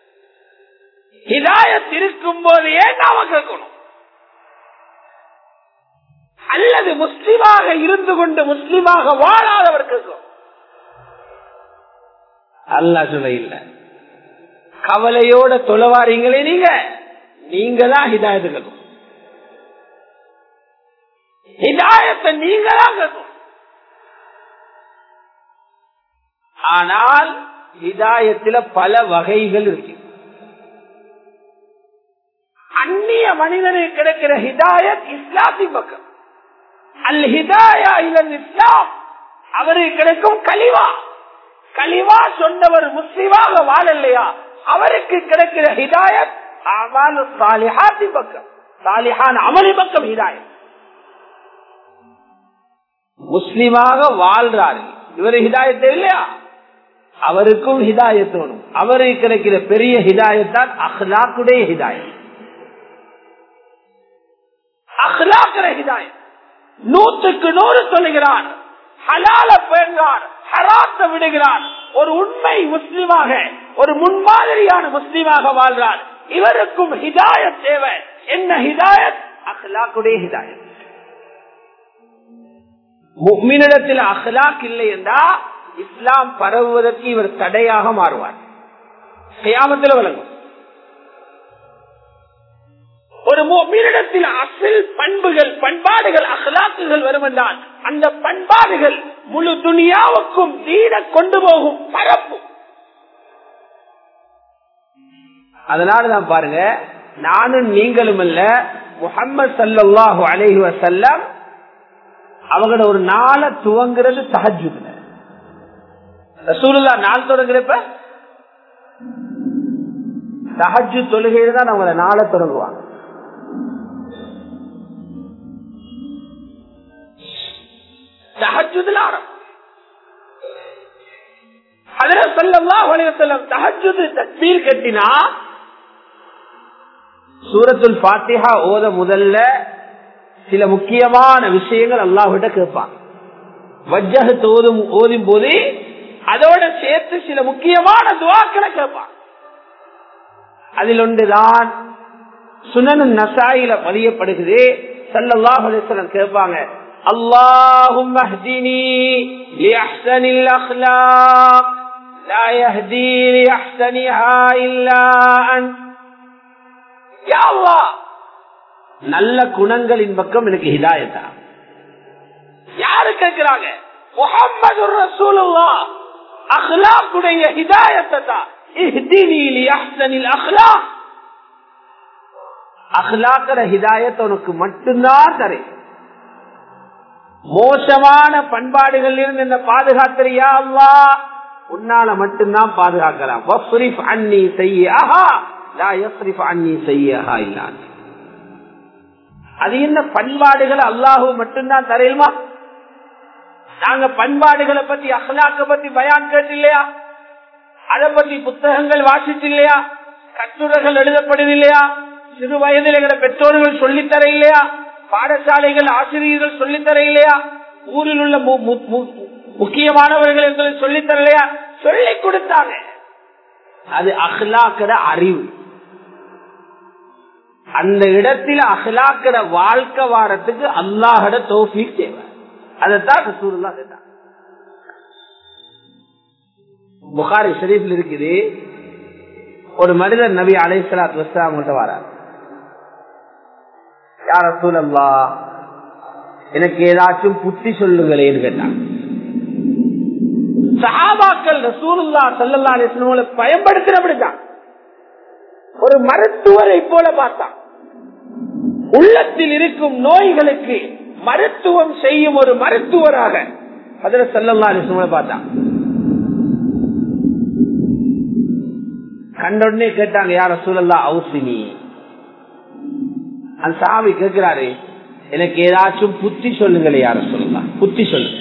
ஹிதாயத் இருக்கும் போது ஏன் நாம கேட்கணும் அல்லது முஸ்லிமாக இருந்து கொண்டு முஸ்லிமாக வாழாதவர் கேட்கும் அல்லா சொல்ல இல்ல கவலையோட தொலைவாரீங்களே நீங்க நீங்க தான் ஹிதாயத்து கேட்கும் ஹிதாயத்தை நீங்க தான் கேட்கும் ஆனால் ஹிதாயத்துல பல வகைகள் இருக்கு அந்நிய மனிதனுக்கு கிடைக்கிற ஹிதாயத் இஸ்லாத்தின் பக்கம் அல் ஹிதாயா இலன் இஸ்லாம் அவருக்கு கிடைக்கும் கலிவா கலிவா சொன்னவர் முஸ்லிமாக வாழலையா அவருக்கு கிடைக்கிற ஹிதாயத் அமால் சாலிஹாத்தி பக்கம் சாலிஹான் அமளி பக்கம் ஹிதாயத் முஸ்லிமாக வாழ்றாரு இவர் ஹிதாயத்தை இல்லையா அவருக்கும் ஹிதாயத் வேணும் அவருக்கு கிடைக்கிற பெரிய ஹிதாயத்தான் அஹ்லாக்குடைய ஹிதாயத் அஹ்லாக்கிற ஹிதாயத் நூற்றுக்கு நூறு சொல்லுகிறான் ஹலால பேங்கான் ஹராத்த விடுகிறான் ஒரு உண்மை முஸ்லிமாக ஒரு முன்மாதிரியான முஸ்லிமாக வாழ்றார் இவருக்கும் ஹிதாயத் தேவை என்ன ஹிதாயத் அஹ்லாக்குடைய ஹிதாயத் முக்மினிடத்தில் அஹ்லாக் இல்லை என்றா இஸ்லாம் பரவுவதற்கு இவர் தடையாக மாறுவார் கியாமத்தில் விளங்கும் ஒரு மீனிடத்தில் அசில் பண்புகள் பண்பாடுகள் அகலாக்குகள் வரும் என்றால் அந்த பண்பாடுகள் முழு துணியாவுக்கும் தீட கொண்டு போகும் பரப்பு அதனால தான் பாருங்க நானும் நீங்களும் அல்ல முகமது சல்லாஹூ அலஹி வசல்லம் அவங்களோட ஒரு நாளை துவங்குறது தஹஜுல ரசூலுல்லா நாள் தொடங்குறப்ப தஹஜு தொழுகையில தான் அவங்கள நாளை தொடங்குவாங்க தஹஜுதில் ஆரம்பம் அதுல சொல்லலாம் வளையத்தலம் தகஜது தக்பீர் கட்டினா சூரத்துல் பாத்திஹா ஓத முதல்ல சில முக்கியமான விஷயங்கள் அல்லாஹ்விட்ட கேட்பாங்க வஜ்ஜகத்து ஓதும் ஓதும் போது அதோட சேர்த்து சில முக்கியமான துவாக்களை கேட்பாங்க அதில் ஒன்றுதான் சுனனு நசாயில பதியப்படுகிறது சல்லல்லாஹு அலைஹி வஸல்லம் கேட்பாங்க اللهم اهدني لأحسن الأخلاق لا يهدي لأحسنها إلا أنت يا الله நல்ல குணங்களின் பக்கம் எனக்கு ஹிதாயத்தா யாரு கேட்கிறாங்க முகம்மது ரசூலுல்லா அஹ்லாக்குடைய ஹிதாயத்தை தான் இஹ்தினி லி அஹ்சனில் அஹ்லாக் அஹ்லாக்கிற ஹிதாயத் உனக்கு மட்டும்தான் தரேன் மோசமான பண்பாடுகள் இருந்து என்ன பாதுகாத்திரியா அல்லா உன்னால மட்டும்தான் பாதுகாக்கலாம் வஸ்ரிஃப் அன்னி செய்யஹா லா யஸ்ரிஃப் அன்னி செய்யஹா இல்லான் அது என்ன பண்பாடுகள் அல்லாஹு மட்டும்தான் தரையுமா நாங்க பண்பாடுகளை பத்தி அஹ்லாக்க பத்தி பயான் கேட்டு இல்லையா அதை பத்தி புத்தகங்கள் வாசிச்சு இல்லையா கட்டுரைகள் எழுதப்படுது இல்லையா சிறு வயதில் எங்களை பெற்றோர்கள் சொல்லித்தர இல்லையா பாடசாலைகள் ஆசிரியர்கள் சொல்லித்தர இல்லையா ஊரில் உள்ள மு- மு- மு- முக்கியமானவர்கள் எங்களுக்கு சொல்லித்தர இல்லையா சொல்லி கொடுத்தாங்க அது அஹ்லாக்கிற அறிவு அந்த இடத்துல அஹ்லாக்கிற வாழ்க்கை வாரத்துக்கு அல்லாஹட தோஃபீக் தேவை அதைத்தான் ரசூலுல்லாஹ் கேட்டாங்க புகாரி ஷரீஃப்ல இருக்குது ஒரு மனிதர் நபி அலைசலாத் வஸ்லாம்கிட்ட வரார் யார் ரசூலல்லா எனக்கு ஏதாச்சும் புத்தி சொல்லுங்களேன்னு கேட்டாங்க சஹாபாக்கள் ரசூலுல்லா சல்லல்லா அலிஸ்லமோல பயன்படுத்தினபடிதான் ஒரு மருத்துவரை போல பார்த்தான் உள்ளத்தில் இருக்கும் நோய்களுக்கு மருத்துவம் செய்யும் ஒரு மருத்துவராக அதுல சல்லல்லா அலிஸ்லமோல பார்த்தான் கண்டோடனே கேட்டாங்க யார சூழல்லா அவுசினி அந்த சாமி கேட்கிறாரு எனக்கு ஏதாச்சும் புத்தி சொல்லுங்களே யார சொல்லலாம் புத்தி சொல்லுங்க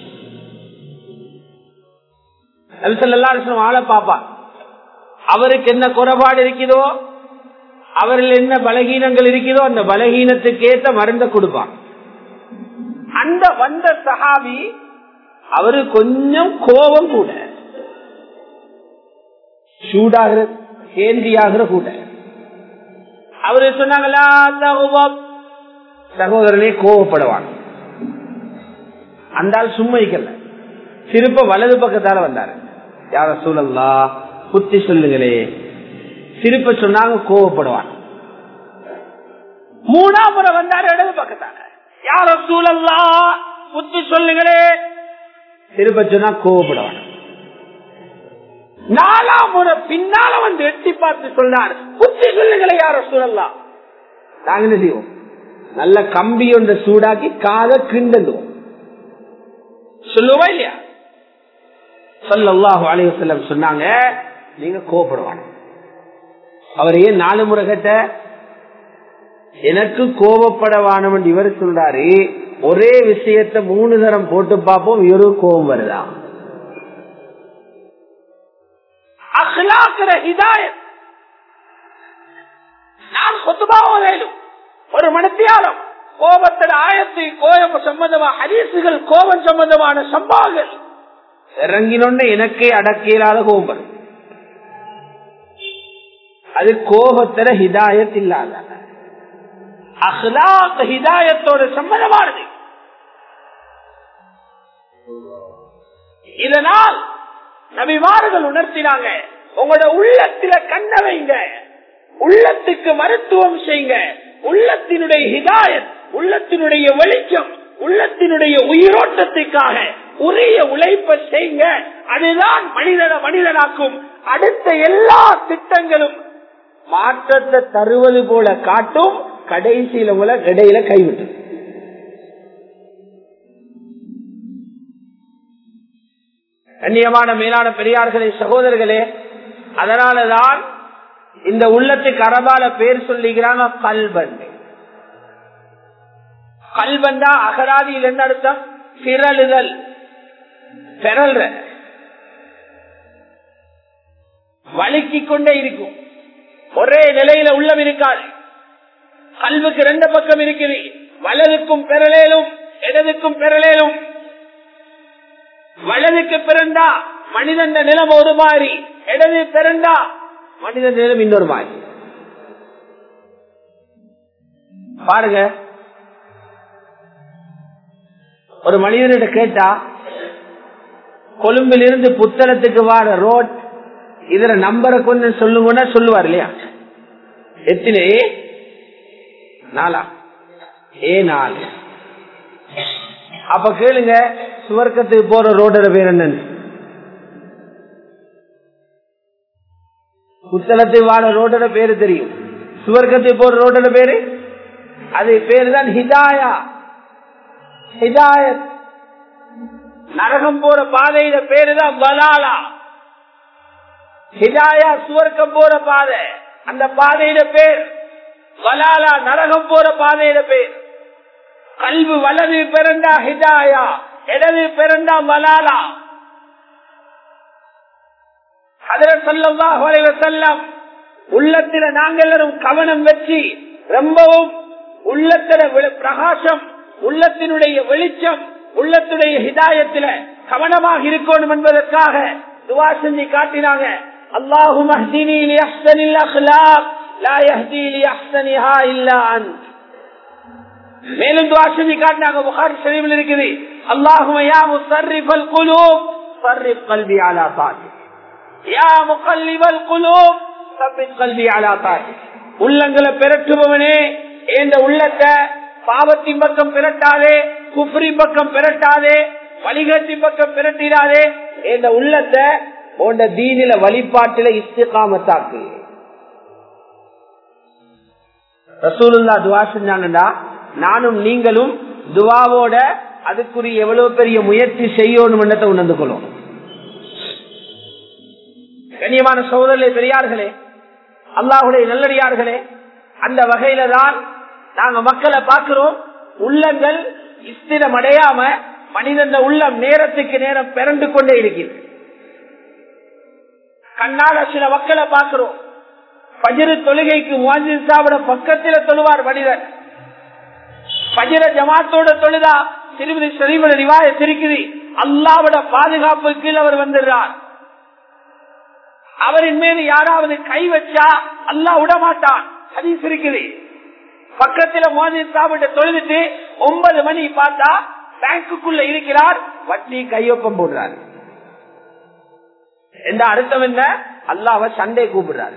நபிசல்லா ஆளை பாப்பா அவருக்கு என்ன குறைபாடு இருக்குதோ அவரில் என்ன பலகீனங்கள் இருக்குதோ அந்த பலகீனத்துக்கு ஏத்த மருந்த கொடுப்பான் அந்த வந்த சஹாபி அவரு கொஞ்சம் கோபம் கூட சூடாகிற கேந்திரியாகிற கூட அவரு சொன்னாங்களா தகுவம் சகோதரனே கோவப்படுவான் அந்த ஆள் சும்மா இருக்கல திருப்ப வலது பக்கத்தால வந்தாரு யார சூழல்லா புத்தி சொல்லுங்களே திருப்ப சொன்னாங்க கோவப்படுவான் மூணாம் முறை வந்தாரு இடது பக்கத்தால யார சூழல்லா புத்தி சொல்லுங்களே திருப்ப சொன்னா கோவப்படுவான் நாலாம் முறை பின்னால வந்து எட்டி பார்த்து சொன்னார் புத்தி சொல்லுங்களே யார சூழல்லாம் நாங்க என்ன செய்வோம் நல்ல கம்பி ஒன்றை சூடாக்கி காதை கிண்டதுவோம் சொல்லுவா இல்லையா சொல்லல்லாஹு அலைவசல்லம் சொன்னாங்க நீங்க கோபப்படுவாங்க அவர் ஏன் நாலு முறை கேட்ட எனக்கு கோபப்படவானம் என்று இவர் சொல்றாரு ஒரே விஷயத்த மூணு தரம் போட்டு பார்ப்போம் இவரு கோபம் வருதா அஹ்லாக்கிற ஹிதாயத் நான் சொத்துபாவும் ஒரு மனத்தியாலம் கோபத்தின் ஆயத்தை கோபம் சம்பந்தமா ஹரிசுகள் கோபம் சம்பந்தமான சம்பாங்கள் இறங்கினொன்னு எனக்கே அடக்கியலாத கோபம் வரும் அது கோபத்தில ஹிதாயத் இல்லாத அஹ்லாக் ஹிதாயத்தோட சம்பந்தமானது இதனால் நபிமார்கள் உணர்த்தினாங்க உங்களோட உள்ளத்தில கண்ண வைங்க உள்ளத்துக்கு மருத்துவம் செய்யுங்க உள்ளத்தினுடைய ஹிதாயத் உள்ளத்தினுடைய வெளிச்சம் உள்ளத்தினுடைய உயிரோட்டத்துக்காக உரிய உழைப்பை செய்யுங்க அதுதான் மனிதன மனிதனாக்கும் அடுத்த எல்லா திட்டங்களும் மாற்றத்தை தருவது போல காட்டும் கடைசியில உங்களை இடையில கைவிட்டு கண்ணியமான மேலான பெரியார்களே சகோதரர்களே அதனாலதான் இந்த உள்ளத்துக்கு அரபால பேர் சொல்லிக்கிறாங்க கல்பன் கல்பந்தா அகராதியில் என்ன அர்த்தம் பிறழுதல் பிறல்ற வழுக்கிக் கொண்டே இருக்கும் ஒரே நிலையில உள்ளம் இருக்காது கல்வுக்கு ரெண்டு பக்கம் இருக்குது வலதுக்கும் பெறலேலும் இடதுக்கும் பெறலேலும் வலதுக்கு பிறந்தா மனிதன் நிலம் ஒரு மாதிரி இடது பிறந்தா மனிதன் நிலம் இன்னொரு மாதிரி பாருங்க ஒரு மனிதனிட கேட்டா கொழும்பில் இருந்து புத்தளத்துக்கு வார ரோட் இதுல நம்பரை கொஞ்சம் சொல்லுங்கன்னா சொல்லுவார் இல்லையா எத்தனை நாலா ஏ நாலு அப்ப கேளுங்க சுவர்க்கத்துக்கு போற ரோடோட பேர் என்னன்னு புத்தளத்துக்கு வார ரோடோட பேரு தெரியும் சுவர்க்கத்துக்கு போற ரோடோட பேரு அது பேரு தான் ஹிதாயா ஹிதாயத் நரகம் போற பாதையில பேருதான் வலாலா ஹிதாயா சுவர்க்கம் போற பாதை அந்த பாதையில பேர் வலாலா நரகம் போற பாதையில பேர் கல்வி வலது பிறந்தா ஹிதாயா இடது பிறந்தா வலாலா அதில் சொல்லலாம் செல்லம் உள்ளத்தில நாங்கள் எல்லாரும் கவனம் வச்சு ரொம்பவும் உள்ளத்தில பிரகாசம் உள்ளத்தினுடைய வெளிச்சம் உள்ளத்துடைய ஹிதாயத்தில கவனமாக இருக்கணும் என்பதற்காக துவா செஞ்சு காட்டினாங்க அல்லாஹு மஹ்தினி லியஹ்சனில் அக்லாக் லா யஹ்தி லியஹ்சனிஹா இல்லா அன்த் மேலும் துவா செஞ்சு காட்டினாங்க புகாரி ஷரீஃபில் இருக்குது அல்லாஹும யா முஸர்ரிஃபல் குலூப் சர்ரிஃப் கல்பி அலா தாதி யா முகல்லிபல் குலூப் சப்பித் கல்பி அலா தாதி உள்ளங்களை பெரட்டுபவனே இந்த உள்ளத்தை பாவத்தின் பக்கம் பிரட்டாதே குஃப்ரின் பக்கம் பிரட்டாதே வழிகட்டின் பக்கம் பிரட்டிடாதே இந்த உள்ளத்தை உண்ட தீனில வழிபாட்டில இஸ்திகாமத்தாக்கு ரசூலுல்லா துவா செஞ்சாங்கடா நானும் நீங்களும் துவாவோட அதுக்குரிய எவ்வளவு பெரிய முயற்சி செய்யணும் என்னத்தை உணர்ந்து கொள்ளும் கண்ணியமான சோதரே பெரியார்களே அல்லாஹுடைய நல்லடியார்களே அந்த வகையில தான் நாங்க மக்களை பார்க்கிறோம் உள்ளங்கள் இஸ்திரம் அடையாம மனிதன் உள்ளம் நேரத்துக்கு நேரம் பிறண்டு கொண்டே இருக்கிறது கண்ணால சில மக்களை பார்க்கிறோம் பஜிரு தொழுகைக்கு முவாஜின் சாவிட பக்கத்தில தொழுவார் மனிதன் பஜிர ஜமாத்தோட தொழுதா திருமதி சரிவட ரிவாய திருக்குது அல்லாவோட பாதுகாப்பு கீழ் அவர் வந்துடுறார் அவரின் மீது யாராவது கை வச்சா அல்லா விடமாட்டான் ஹதீஸ் இருக்குது பக்கத்துல மோதி சாப்பிட்டு தொழுதுட்டு ஒன்பது மணி பார்த்தா பேங்குக்குள்ள இருக்கிறார் வட்டி கையொப்பம் போடுறாரு எந்த அர்த்தம் என்ன அல்லாவ சண்டை கூப்பிடுறாரு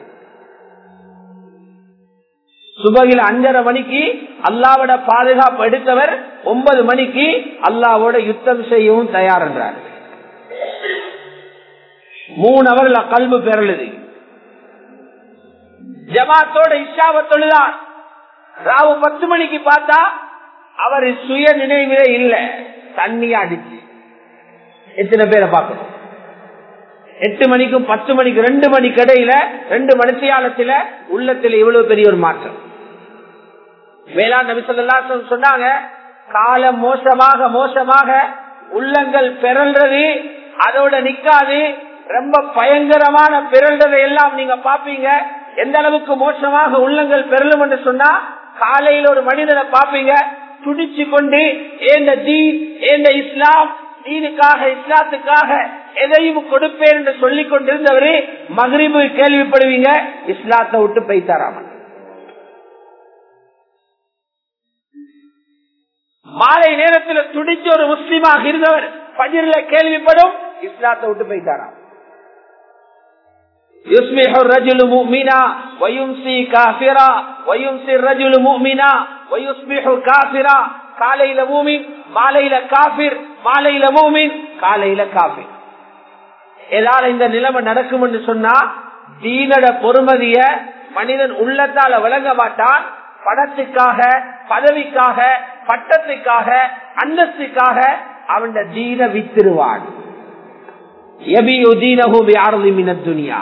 சுபகில அஞ்சரை மணிக்கு அல்லாவோட பாதுகாப்பு எடுத்தவர் ஒன்பது மணிக்கு அல்லாவோட யுத்தம் செய்யவும் தயார் என்றார் மூணு அவர்ல கல்வி பெறலுது ஜமாத்தோட இஷாவ தொழுதான் ராவு பத்து மணிக்கு பார்த்தா அவர் சுய நினைவிலே இல்ல தண்ணியா அடிச்சு எத்தனை பேரை பார்க்கணும் எட்டு மணிக்கும் பத்து மணிக்கு ரெண்டு மணிக்கு இடையில ரெண்டு மணித்தியாலத்துல உள்ளத்துல இவ்வளவு பெரிய ஒரு மாற்றம் வேளாண் நபி சொல்லா சொன்னாங்க காலம் மோசமாக மோசமாக உள்ளங்கள் பிறல்றது அதோட நிக்காது ரொம்ப பயங்கரமான பிறல்றதை எல்லாம் நீங்க பாப்பீங்க எந்த அளவுக்கு மோசமாக உள்ளங்கள் பெறலும் என்று சொன்னா காலையில் ஒரு மனிதனை பாப்பீங்க துடிச்சு கொண்டு ஏந்த தீன் ஏந்த இஸ்லாம் தீனுக்காக இஸ்லாத்துக்காக எதையும் கொடுப்பேன் என்று சொல்லிக் கொண்டிருந்தவரு மகரிபு கேள்விப்படுவீங்க இஸ்லாத்தை விட்டு பைத்தாராம மாலை நேரத்தில் துடிச்ச ஒரு முஸ்லீமாக இருந்தவர் பஜிரில கேள்விப்படும் இஸ்லாத்தை விட்டு போயிட்டாராம் يصبح الرجل مؤمنا ويمسي كافرا ويمسي الرجل مؤمنا ويصبح كافرا காலையில மூமின் மாலையில காபிர் மாலையில மூமின் காலையில காபிர் ஏதாவது இந்த நிலைமை நடக்கும் என்று சொன்னா தீனட பொறுமதிய மனிதன் உள்ளத்தால விளங்க மாட்டான் பணத்துக்காக பதவிக்காக பட்டத்துக்காக அந்தஸ்துக்காக அவன் தீன வித்திருவான் துனியா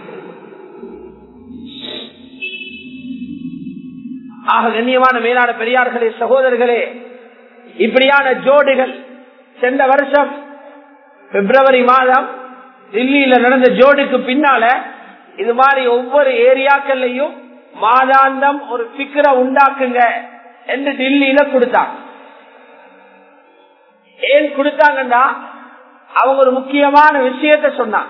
ஆக கண்ணியமான மேலான பெரியார்களே சகோதரர்களே இப்படியான ஜோடுகள் சென்ற வருஷம் பிப்ரவரி மாதம் டெல்லியில நடந்த ஜோடுக்கு பின்னால இது மாதிரி ஒவ்வொரு ஏரியாக்கள்லையும் மாதாந்தம் ஒரு பிக்கரை உண்டாக்குங்க என்று டில்லியில கொடுத்தாங்க ஏன் கொடுத்தாங்கன்னா அவங்க ஒரு முக்கியமான விஷயத்த சொன்னாங்க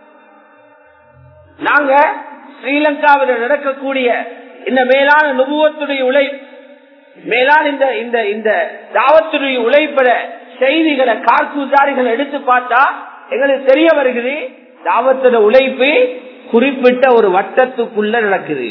நாங்க ஸ்ரீலங்காவில் நடக்கக்கூடிய இந்த மேலான நுபுவத்துடைய உழைப்பு மேலான இந்த இந்த இந்த தாவத்துடைய உழைப்பட செய்திகளை கார்கூசாரிகளை எடுத்து பார்த்தா எங்களுக்கு தெரிய வருகிறது தாவத்தோட உழைப்பு குறிப்பிட்ட ஒரு வட்டத்துக்குள்ள நடக்குது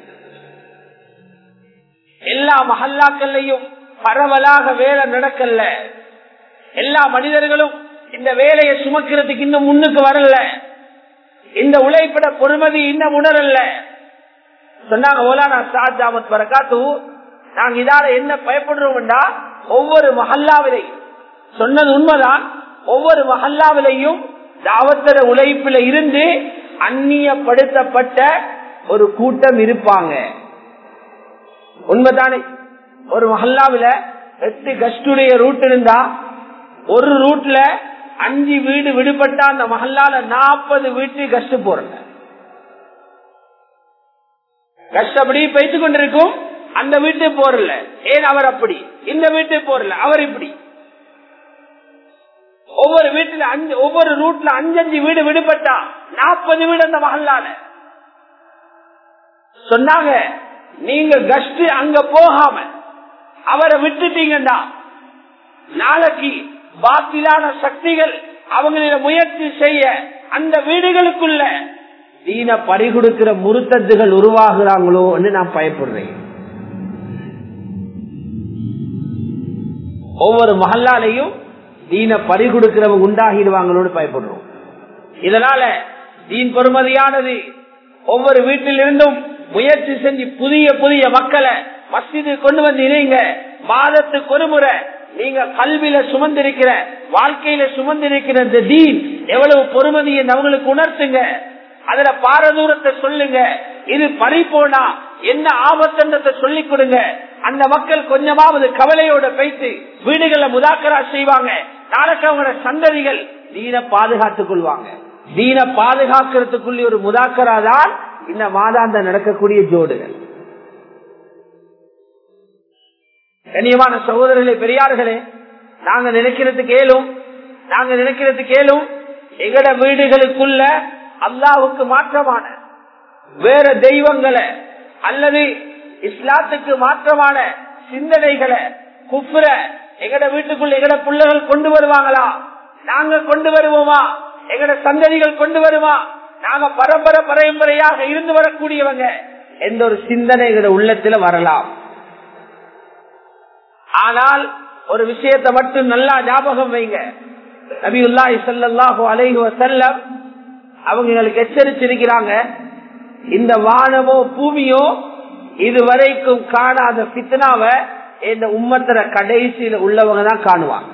எல்லா மஹல்லாக்கள்லையும் பரவலாக வேலை நடக்கல எல்லா மனிதர்களும் இந்த வேலையை சுமக்கிறதுக்கு இன்னும் முன்னுக்கு வரல இந்த உழைப்பிட பொறுமதி இன்னும் உணரல சொன்னாங்க ஓலானா சாத் ஜாமத் பரகாத்து நாங்க இதால என்ன பயப்படுறோம்டா ஒவ்வொரு மஹல்லாவிலையும் சொன்னது உண்மைதான் ஒவ்வொரு மஹல்லாவிலையும் தாவத்தர உழைப்பில இருந்து அந்நியப்படுத்தப்பட்ட ஒரு கூட்டம் இருப்பாங்க உண்மைதானே ஒரு மஹல்லாவில எட்டு கஸ்டுடைய ரூட் இருந்தா ஒரு ரூட்ல அஞ்சு வீடு விடுபட்டா அந்த மஹல்லால நாற்பது வீட்டு கஷ்டு போறாங்க கஷ்டப்படி பேசிக் கொண்டிருக்கும் அந்த வீட்டு போறல ஏன் அவர் அப்படி இந்த வீட்டு போறல அவர் இப்படி ஒவ்வொரு வீட்டுல அஞ்சு ஒவ்வொரு ரூட்ல அஞ்சஞ்சு வீடு விடுபட்டா நாற்பது வீடு அந்த மகல்லால சொன்னாங்க நீங்க கஷ்டு அங்க போகாம அவரை விட்டுட்டீங்கன்னா நாளைக்கு பாத்திலான சக்திகள் அவங்களிட முயற்சி செய்ய அந்த வீடுகளுக்குள்ள தீன பறி கொடுக்கிற முருத்தத்துகள் உருவாகிறாங்களோ நான் பயப்படுறேன் ஒவ்வொரு மகல்லாலையும் தீன பறி கொடுக்கிறவங்க உண்டாகிடுவாங்களோடு பயப்படுறோம் இதனால தீன் பொறுமதியானது ஒவ்வொரு வீட்டிலிருந்தும் முயற்சி செஞ்சு புதிய புதிய மக்களை மசிது கொண்டு வந்து இணைங்க மாதத்துக்கு ஒரு முறை நீங்க கல்வியில சுமந்திருக்கிற வாழ்க்கையில சுமந்திருக்கிற இந்த தீன் எவ்வளவு பொறுமதியை அவங்களுக்கு உணர்த்துங்க அதுல பாரதூரத்தை சொல்லுங்க இது பறி போனா என்ன ஆபத்தன்றத்தை சொல்லிக் கொடுங்க அந்த மக்கள் கொஞ்சமாவது கவலையோட பேசி வீடுகளை முதாக்கரா செய்வாங்க நாளைக்கு அவங்களோட சந்ததிகள் தீன பாதுகாத்துக் கொள்வாங்க தீன பாதுகாக்கிறதுக்குள்ளே ஒரு முதாக்கரா தான் இந்த மாதாந்த நடக்கக்கூடிய ஜோடுகள் கண்ணியமான சகோதரர்களே பெரியார்களே நாங்க நினைக்கிறது கேளும் நாங்க நினைக்கிறது கேளும் எங்கட வீடுகளுக்குள்ள அல்லாவுக்கு மாற்றமான வேற தெய்வங்களை அல்லது இஸ்லாத்துக்கு மாற்றமான சிந்தனைகளை குப்புற எங்கட வீட்டுக்குள்ள எங்கட பிள்ளைகள் கொண்டு வருவாங்களா நாங்க கொண்டு வருவோமா எங்கட சந்ததிகள் கொண்டு வருமா நாங்க பரம்பரை பரம்பரையாக இருந்து வரக்கூடியவங்க எந்த ஒரு சிந்தனை எங்கட உள்ளத்துல வரலாம் ஆனால் ஒரு விஷயத்தை மட்டும் நல்லா ஞாபகம் வைங்க நபியுல்லாஹி ஸல்லல்லாஹு அலைஹி வஸல்லம் அவங்க எங்களுக்கு எச்சரிச்சிருக்கிறாங்க இந்த வானமோ பூமியோ இதுவரைக்கும் காணாத பித்னாவை இந்த உம்மத்திர கடைசியில உள்ளவங்க தான் காணுவாங்க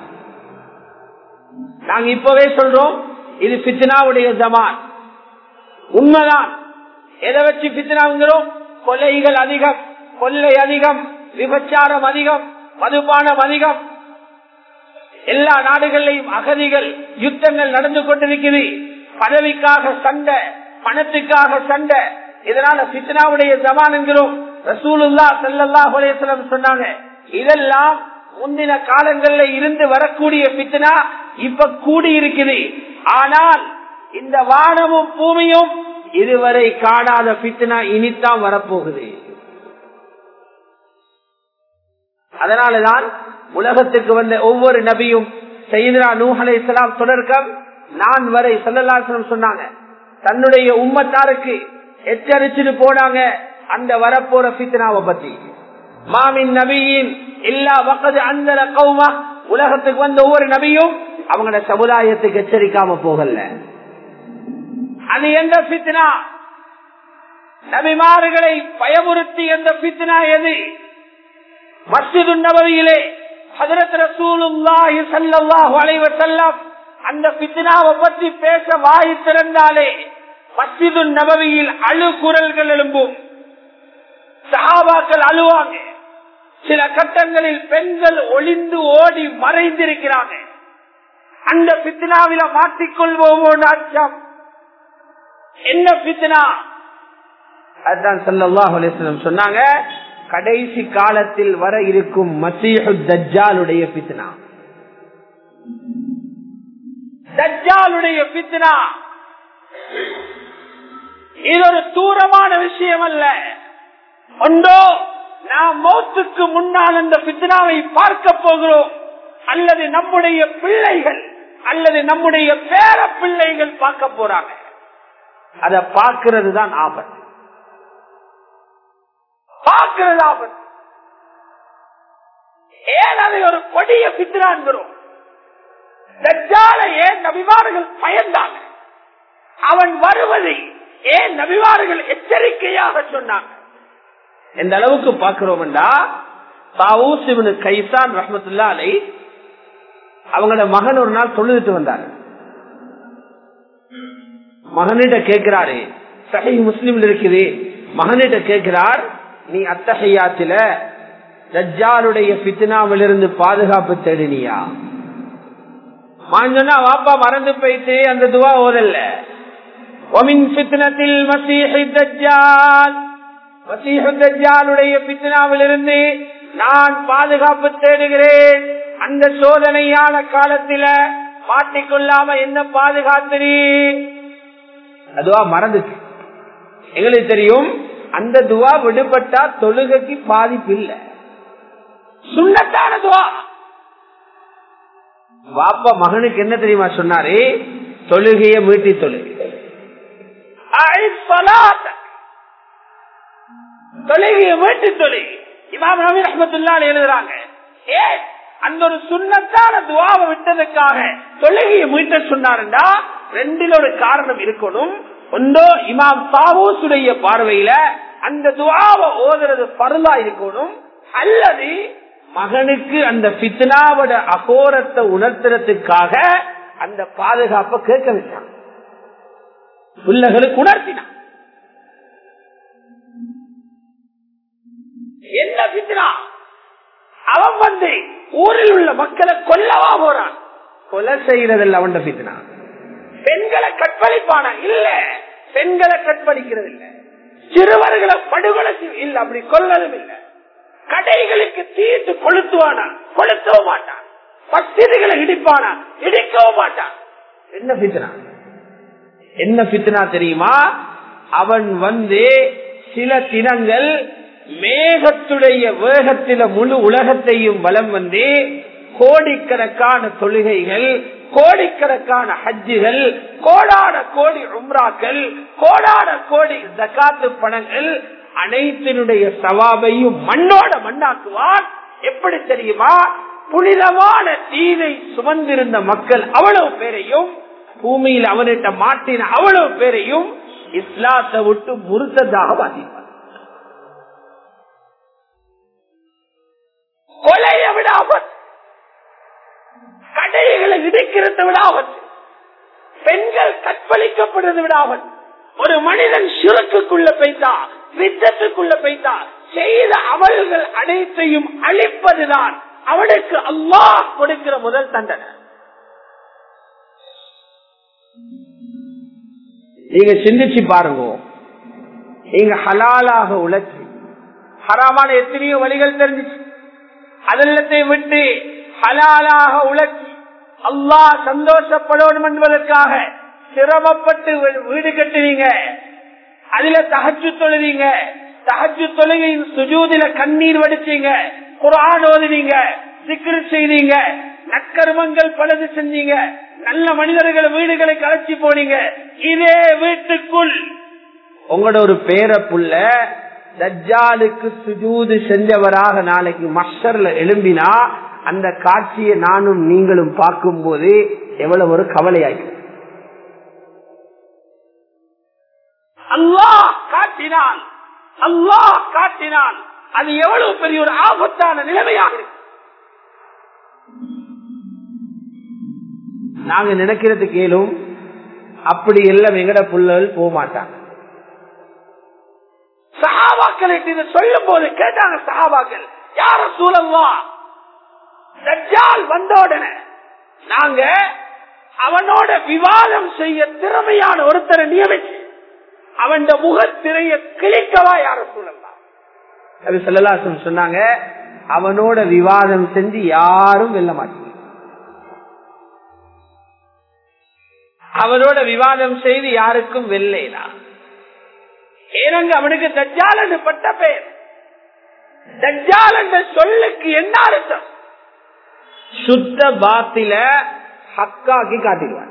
நாங்க இப்பவே சொல்றோம் இது பித்னாவுடைய ஜமான் உண்மைதான் எதை வச்சு பித்னாங்கிறோம் கொலைகள் அதிகம் கொள்ளை அதிகம் விபச்சாரம் அதிகம் மதுபானம் அதிகம் எல்லா நாடுகளிலையும் அகதிகள் யுத்தங்கள் நடந்து கொண்டிருக்குது பதவிக்காக சண்டை பணத்துக்காக சண்டை இதனால பித்னாவுடைய ஜமான் என்கிறோம் ரசூலுல்லா சல்லல்லா அலையம் சொன்னாங்க இதெல்லாம் முந்தின காலங்கள்ல இருந்து வரக்கூடிய பித்னா இப்ப கூடி இருக்குது ஆனால் இந்த வானமும் பூமியும் இதுவரை காணாத பித்னா இனித்தான் வரப்போகுது அதனாலதான் உலகத்துக்கு வந்த ஒவ்வொரு நபியும் செய்தா நூஹலை இஸ்லாம் தொடர்க்கம் நான் வரை செல்லலாசனம் சொன்னாங்க தன்னுடைய உம்மத்தாருக்கு எச்சரிச்சுட்டு போனாங்க அந்த வரப்போற பித்னாவை பத்தி மாமின் நபியின் எல்லா வக்கது அந்த கௌமா உலகத்துக்கு வந்த ஒவ்வொரு நபியும் அவங்களோட சமுதாயத்துக்கு எச்சரிக்காம போகல அது எந்த பித்னா நபிமார்களை பயமுறுத்தி எந்த பித்னா எது மஸ்ஜிது நபவியிலே ஹதரத் ரசூலுல்லாஹி ஸல்லல்லாஹு அலைஹி வஸல்லம் அந்த பித்னாவை பற்றி பேச வாய் திறந்தாலே மஸ்ஜிது நபவியில் அழு குரல்கள் எழும்பும் சஹாபாக்கள் அழுவாங்க சில கட்டங்களில் பெண்கள் ஒளிந்து ஓடி மறைந்திருக்கிறாங்க அந்த பித்னாவில மாட்டிக்கொள்வோமோ அச்சம் என்ன பித்னா அதுதான் சல்லாஹ் அலிஸ்லம் சொன்னாங்க கடைசி காலத்தில் வர இருக்கும் மசீஹு தஜ்ஜாலுடைய பித்னா தஜ்ஜாலுடைய பித்னா இது ஒரு தூரமான விஷயம் அல்ல ஒன்றோ நாம் மௌத்துக்கு முன்னால் அந்த பித்னாவை பார்க்க போகிறோம் அல்லது நம்முடைய பிள்ளைகள் அல்லது நம்முடைய பேர பிள்ளைகள் பார்க்க போறாங்க அத பார்க்கிறது தான் ஆபத்து பார்க்கிறது ஆபத்து ஏன் அதை ஒரு கொடிய பித்னான்கிறோம் ஏன் நபிமார்கள் பயந்தாங்க அவன் வருவதை ஏன் நபிமார்கள் எச்சரிக்கையாக சொன்னாங்க எந்த அளவுக்கு பார்க்கிறோம்டா தாவூசிவனு கைசான் ரஹமத்துல்லா அலை அவங்களோட மகன் ஒரு நாள் தொழுதுட்டு வந்தாரு மகனிட்ட கேட்கிறாரு சகை முஸ்லீம்ல இருக்குது மகனிட்ட கேட்கிறார் நீ அத்தகையாத்தில ரஜ்ஜாலுடைய பித்னாவிலிருந்து பாதுகாப்பு தேடினியா மாஞ்சனா வாப்பா மறந்து போயிட்டு அந்த துவா ஓதல்ல ஒமின் பித்னத்தில் மசீஹி தஜ்ஜால் மசீஹு தஜ்ஜாலுடைய பித்னாவிலிருந்து நான் பாதுகாப்பு தேடுகிறேன் அந்த சோதனையான காலத்தில மாட்டிக்கொள்ளாம என்ன பாதுகாத்து அதுவா மறந்துச்சு எங்களுக்கு தெரியும் அந்த துவா விடுபட்டா தொழுகைக்கு பாதிப்பு இல்லை சுண்ணத்தான துவா வாப்பா மகனுக்கு என்ன தெரியுமா சொன்னாரு தொழுகைய மீட்டி தொழுகை தொழுகைய மீட்டி தொழுகை இமாம் நபி ரஹமத்துல்லா எழுதுறாங்க ஏன் அந்த ஒரு சுண்ணத்தான துவாவை விட்டதுக்காக தொழுகையை மீட்ட சொன்னாருண்டா ரெண்டில் ஒரு காரணம் இருக்கணும் ஒன்றோ இமாம் தாவூசுடைய பார்வையில அந்த துவாவை ஓதுறது பருளா இருக்கணும் அல்லது மகனுக்கு அந்த பித்னாவோட அகோரத்தை உணர்த்துறதுக்காக அந்த பாதுகாப்பை கேட்க வச்சான் பிள்ளைகளுக்கு உணர்த்தினான் என்ன பித்னா அவன் வந்து ஊரில் உள்ள மக்களை கொல்லவா போறான் கொலை செய்யறதில்ல அவன் பித்னா பெண்களை கற்பழிப்பான இல்ல பெண்களை கற்பழிக்கிறது இல்ல சிறுவர்களை படுகொலை இல்ல அப்படி கொல்லதும் இல்ல கடைகளுக்கு தீட்டு கொளுத்துவானா கொளுத்தவும் மாட்டான் பத்திரிகளை இடிப்பானா இடிக்கவும் மாட்டான் என்ன பித்னா என்ன பித்னா தெரியுமா அவன் வந்து சில தினங்கள் மேகத்துடைய வேகத்தில முழு உலகத்தையும் வலம் வந்து கோடிக்கணக்கான தொழுகைகள் கோடிக்கணக்கான ஹஜ்ஜுகள் கோடான கோடி உம்ராக்கள் கோடான கோடி ஜக்காத்து பணங்கள் அனைத்தினுடைய சவாபையும் மண்ணோட மண்ணாக்குவான் எப்படி தெரியுமா புனிதமான தீனை சுமந்திருந்த மக்கள் அவ்வளவு பேரையும் பூமியில் அவனிட்ட மாட்டின அவ்வளவு பேரையும் இஸ்லாத்தை விட்டு முறுத்ததாக பாதிப்பார் கொலையை விட ஆபத்து கடைகளை இடிக்கிறத விட ஆபத்து பெண்கள் கற்பழிக்கப்படுறதை விட ஆபத்து ஒரு மனிதன் சிறுக்குள்ள பெய்தா வித்தத்துக்குள்ள பெய்தா செய்த அமல்கள் அனைத்தையும் அழிப்பதுதான் அவனுக்கு அல்லாஹ் கொடுக்கிற முதல் தண்டனை நீங்க சிந்திச்சு பாருங்க நீங்க ஹலாலாக உழைச்சி ஹராமான எத்தனையோ வழிகள் தெரிஞ்சிச்சு அதெல்லாத்தையும் விட்டு ஹலாலாக உழைச்சி அல்லாஹ் சந்தோஷப்படணும் என்பதற்காக சிரமப்பட்டு வீடு கட்டுவீங்க அதுல தகச்சு தொழுவீங்க தகச்சு தொழுகையின் சுஜூதில கண்ணீர் வடிச்சீங்க குரான் ஓதுனீங்க சிக்கிரு செய்தீங்க நற்கருமங்கள் பலது செஞ்சீங்க நல்ல மனிதர்கள் வீடுகளை கலைச்சி போனீங்க இதே வீட்டுக்குள் உங்களோட ஒரு பேர புள்ள தஜ்ஜாலுக்கு சுஜூது செஞ்சவராக நாளைக்கு மஷர்ல எழும்பினா அந்த காட்சியை நானும் நீங்களும் பார்க்கும் போது எவ்வளவு ஒரு கவலையாயிருக்கு அல்லாஹ் காட்டினான் அல்லாஹ் காட்டினான் அது எவ்வளவு பெரிய ஒரு ஆபத்தான நிலைமையாக இருக்கு நாங்க நினைக்கிறது கேளும் அப்படி எல்லாம் எங்கட புள்ளல் போக மாட்டாங்க சஹாபாக்கள் இதை சொல்லும் போது கேட்டாங்க சஹாபாக்கள் யார சூழல்வா தஜ்ஜால் வந்த உடனே நாங்க அவனோட விவாதம் செய்ய திறமையான ஒருத்தரை நியமிச்சு அவன் முகத்திரைய கிழிக்கவா யார சூழலாம் அது செல்லலாசன் சொன்னாங்க அவனோட விவாதம் செஞ்சு யாரும் வெல்ல மாட்டீங்க அவனோட விவாதம் செய்து யாருக்கும் வெல்லைனா ஏனங்க அவனுக்கு தஜ்ஜால் என்று பட்ட பெயர் தஜ்ஜால் என்ற சொல்லுக்கு என்ன அர்த்தம் சுத்த பாத்தில ஹக்காக்கி காட்டிடுவான்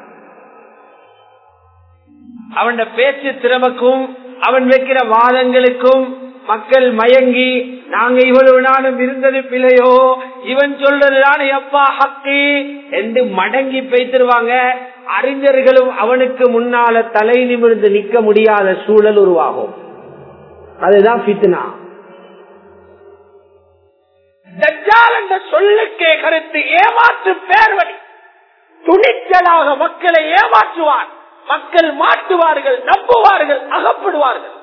அவன் பேச்சு திறமக்கும் அவன் வைக்கிற வாதங்களுக்கும் மக்கள் மயங்கி நாங்க இவ்வளவு நாளும் இருந்தது பிழையோ இவன் சொல்றதுதான் எப்பா ஹக்கு என்று மடங்கி பேசிருவாங்க அறிஞர்களும் அவனுக்கு முன்னால தலை நிமிர்ந்து நிக்க முடியாத சூழல் உருவாகும் அதுதான் பித்னா தஜ்ஜால் என்ற சொல்லுக்கே கருத்து ஏமாற்று பேர்வழி துணிச்சலாக மக்களை ஏமாற்றுவான் மக்கள் மாட்டுவார்கள் நம்புவார்கள் அகப்படுவார்கள்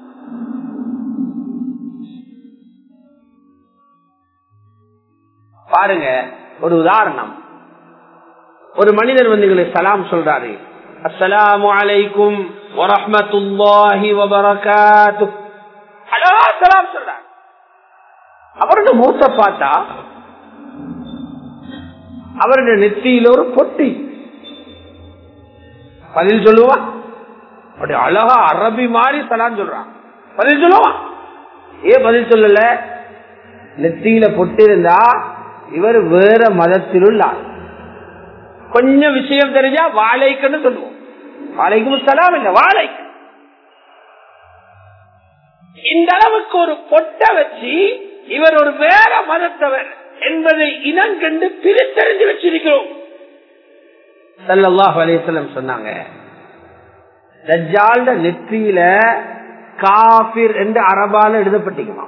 பாருங்க ஒரு உதாரணம் ஒரு மனிதர் வந்து எங்களுக்கு சலாம் சொல்றாரு அஸ்ஸலாமு அலைக்கும் வரஹ்மத்துல்லாஹி வபரகாத்து அழகா சலாம் சொல்றாரு அவருடைய மூத்த பார்த்தா அவருடைய நெத்தியில ஒரு பொட்டி பதில் சொல்லுவான் அப்படி அழகா அரபி மாதிரி சலான் சொல்றான் பதில் சொல்லுவான் ஏன் பதில் சொல்லல நெத்தியில பொட்டி இருந்தா இவர் வேற மதத்தில் உள்ளார் கொஞ்சம் விஷயம் தெரிஞ்சா வாழைக்குன்னு சொல்லுவோம் வாழைக்கும் சலாம் இல்ல வாழைக்கு இந்த அளவுக்கு ஒரு பொட்டை வச்சு இவர் ஒரு வேற மதத்தவர் என்பதை இனங்கண்டு பிரித்தறிஞ்சு வச்சிருக்கிறோம் சல்லாஹ் அலிசல்லம் சொன்னாங்க தஜ்ஜால்ட நெற்றியில காபிர் என்று அரபால எழுதப்பட்டிருக்குமா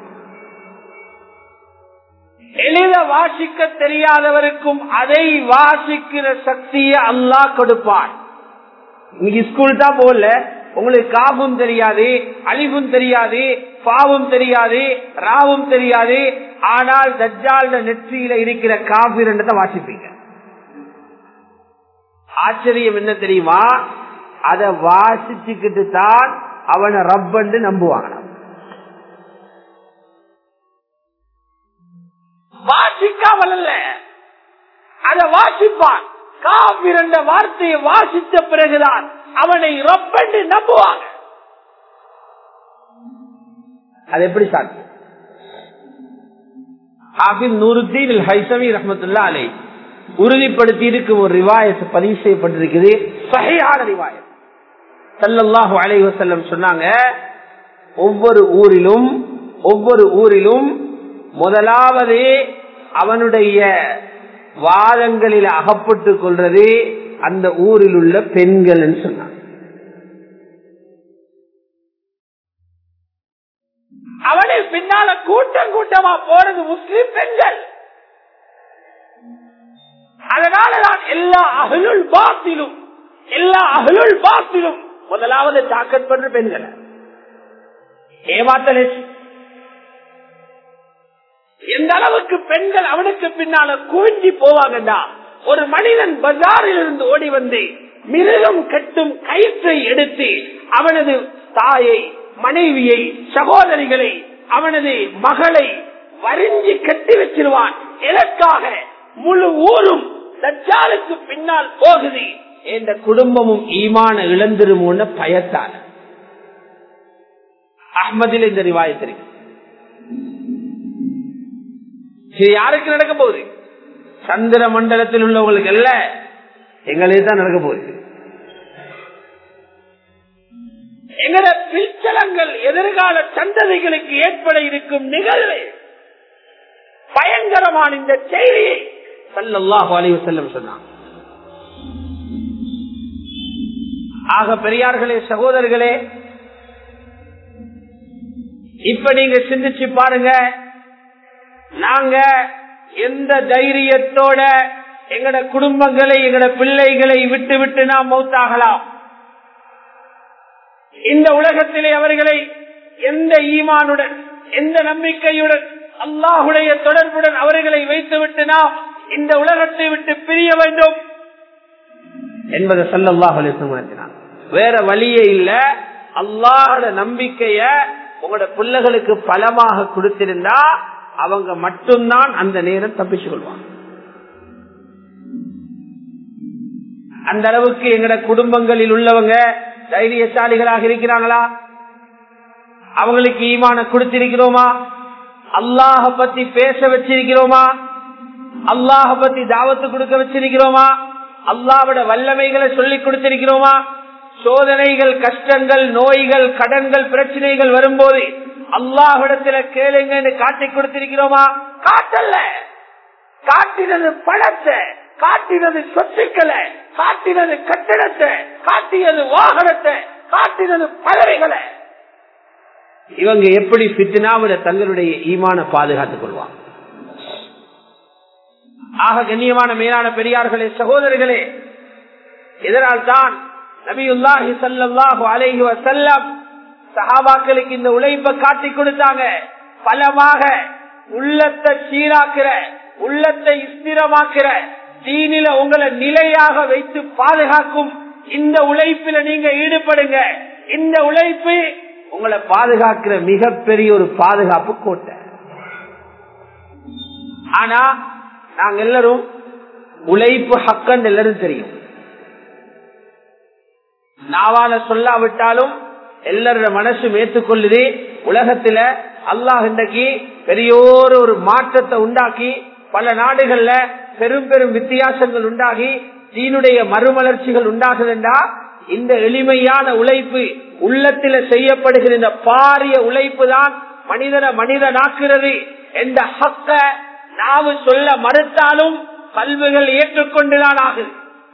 எளித வாசிக்க தெரியாதவருக்கும் அதை வாசிக்கிற சக்தியை அல்லாஹ் கொடுப்பான் இன்னைக்கு ஸ்கூல் தான் போகல உங்களுக்கு காபும் தெரியாது அழிவும் தெரியாது பாவும் தெரியாது ராவும் தெரியாது ஆனால் தஜ்ஜால் நெற்றியில இருக்கிற காபிர் என்றதை வாசிப்பீங்க ஆச்சரியம் என்ன தெரியுமா அத வாசிச்சுக்கிட்டு தான் அவனை ரப்பண்டு நம்புவாங்க வாசிக்காமல் அல்ல அத வாசிப்பான் காபிர் என்ற வார்த்தையை வாசித்த பிறகுதான் அவனை ரப்பண்டு நம்புவாங்க அது எப்படி சாத்தியம் ஹாஃபிஸ் நூருத்தீன் ஹைசமி ரஹமத்துல்லா அலை உறுதிப்படுத்தி இருக்கும் ஒரு ரிவாயத்து பதிவு செய்யப்பட்டிருக்குது சகையான ரிவாயத் சல்லல்லாஹு அலைஹி வஸல்லம் சொன்னாங்க ஒவ்வொரு ஊரிலும் ஒவ்வொரு ஊரிலும் முதலாவது அவனுடைய வாதங்களில் அகப்பட்டுக் கொள்றது அந்த ஊரில் உள்ள பெண்கள் சொன்னாங்க அவனை பின்னால கூட்டம் கூட்டமா போறது முஸ்லிம் பெண்கள் அதனாலதான் எல்லா அகலுள் பாத்திலும் எல்லா அகலுள் பாத்திலும் முதலாவது தாக்கத் பண்ற பெண்கள் ஏமாத்தலே எந்த அளவுக்கு பெண்கள் அவனுக்கு பின்னால குவிஞ்சி போவாங்கடா ஒரு மனிதன் பஜாரில் இருந்து ஓடி வந்து மிருகம் கட்டும் கயிற்றை எடுத்து அவனது தாயை மனைவியை சகோதரிகளை அவனது மகளை வரிஞ்சி கட்டி வச்சிருவான் எதற்காக முழு ஊரும் தஜ்ஜாலுக்கு பின்னால் போகுது என்ற குடும்பமும் ஈமான இழந்திருமோன்னு பயத்தால் அஹ்மதில் இந்த ரிவாயத்திற்கு இது யாருக்கு நடக்க போகுது சந்திர மண்டலத்தில் உள்ளவங்களுக்கு அல்ல எங்களுக்கு தான் நடக்க போகுது எங்கட பிச்சலங்கள் எதிர்கால சந்ததிகளுக்கு ஏற்பட இருக்கும் நிகழ்வு பயங்கரமான இந்த செய்தியை சல்லாஹு அலைவு செல்லம் சொன்னான் ஆக பெரியார்களே சகோதரர்களே இப்ப நீங்க சிந்திச்சு பாருங்க நாங்க எந்த தைரியத்தோட எங்கட குடும்பங்களை எங்கட பிள்ளைகளை விட்டு விட்டு நாம் மௌத்தாகலாம் இந்த உலகத்திலே அவர்களை எந்த ஈமானுடன் எந்த நம்பிக்கையுடன் அல்லாஹுடைய தொடர்புடன் அவர்களை வைத்துவிட்டு நாம் இந்த உலகத்தை விட்டு பிரிய வேண்டும் என்பதை சல்லாஹ் அலிசமாற்றினான் வேற வழியே இல்ல அல்லாஹோட நம்பிக்கைய உங்களோட பிள்ளைகளுக்கு பலமாக கொடுத்திருந்தா அவங்க மட்டும்தான் அந்த நேரம் தப்பிச்சு கொள்வாங்க அந்த அளவுக்கு எங்கட குடும்பங்களில் உள்ளவங்க தைரியசாலிகளாக இருக்கிறாங்களா அவங்களுக்கு ஈமான கொடுத்திருக்கிறோமா அல்லாஹ பத்தி பேச வச்சிருக்கிறோமா அல்லாஹ பத்தி தாவத்து கொடுக்க வச்சிருக்கிறோமா அல்லாவோட வல்லமைகளை சொல்லி கொடுத்திருக்கிறோமா சோதனைகள் கஷ்டங்கள் நோய்கள் கடன்கள் பிரச்சனைகள் வரும்போது அல்லாஹிடத்துல கேளுங்கன்னு காட்டி கொடுத்திருக்கிறோமா காட்டல்ல காட்டினது பணத்தை காட்டினது சொத்துக்களை காட்டினது கட்டிடத்தை காட்டினது வாகனத்தை காட்டினது பதவிகளை இவங்க எப்படி பித்னாவிட தங்களுடைய ஈமான பாதுகாத்துக் கொள்வாங்க ஆக கண்ணியமான மேலான பெரியார்களே சகோதரர்களே இதனால் தான் நபியுல்லாஹி சல்லாஹு அலைஹி வசல்லம் சஹாபாக்களுக்கு இந்த உழைப்பை காட்டி கொடுத்தாங்க பலமாக உள்ளத்தை சீராக்கிற உள்ளத்தை ஸ்திரமாக்கிற தீனில உங்களை நிலையாக வைத்து பாதுகாக்கும் இந்த உழைப்பில நீங்க ஈடுபடுங்க இந்த உழைப்பு உங்களை பாதுகாக்கிற மிகப்பெரிய ஒரு பாதுகாப்பு கோட்டை ஆனா நாங்க எல்லாரும் உழைப்பு ஹக்கன் எல்லாரும் தெரியும் நாவால சொல்லாவிட்டாலும் எல்லாரோட மனசு ஏற்றுக்கொள்ளுது உலகத்துல அல்லாஹ் இன்றைக்கு பெரியோர் ஒரு மாற்றத்தை உண்டாக்கி பல நாடுகள்ல பெரும் பெரும் வித்தியாசங்கள் உண்டாகி தீனுடைய மறுமலர்ச்சிகள் உண்டாகுதுண்டா இந்த எளிமையான உழைப்பு உள்ளத்தில செய்யப்படுகிற இந்த பாரிய உழைப்பு தான் மனிதனை மனிதனாக்குறது என்ற ஹக்க நாவு சொல்ல மறுத்தாலும் கல்விகள் ஏற்றுக்கொண்டுதான் ஆகுது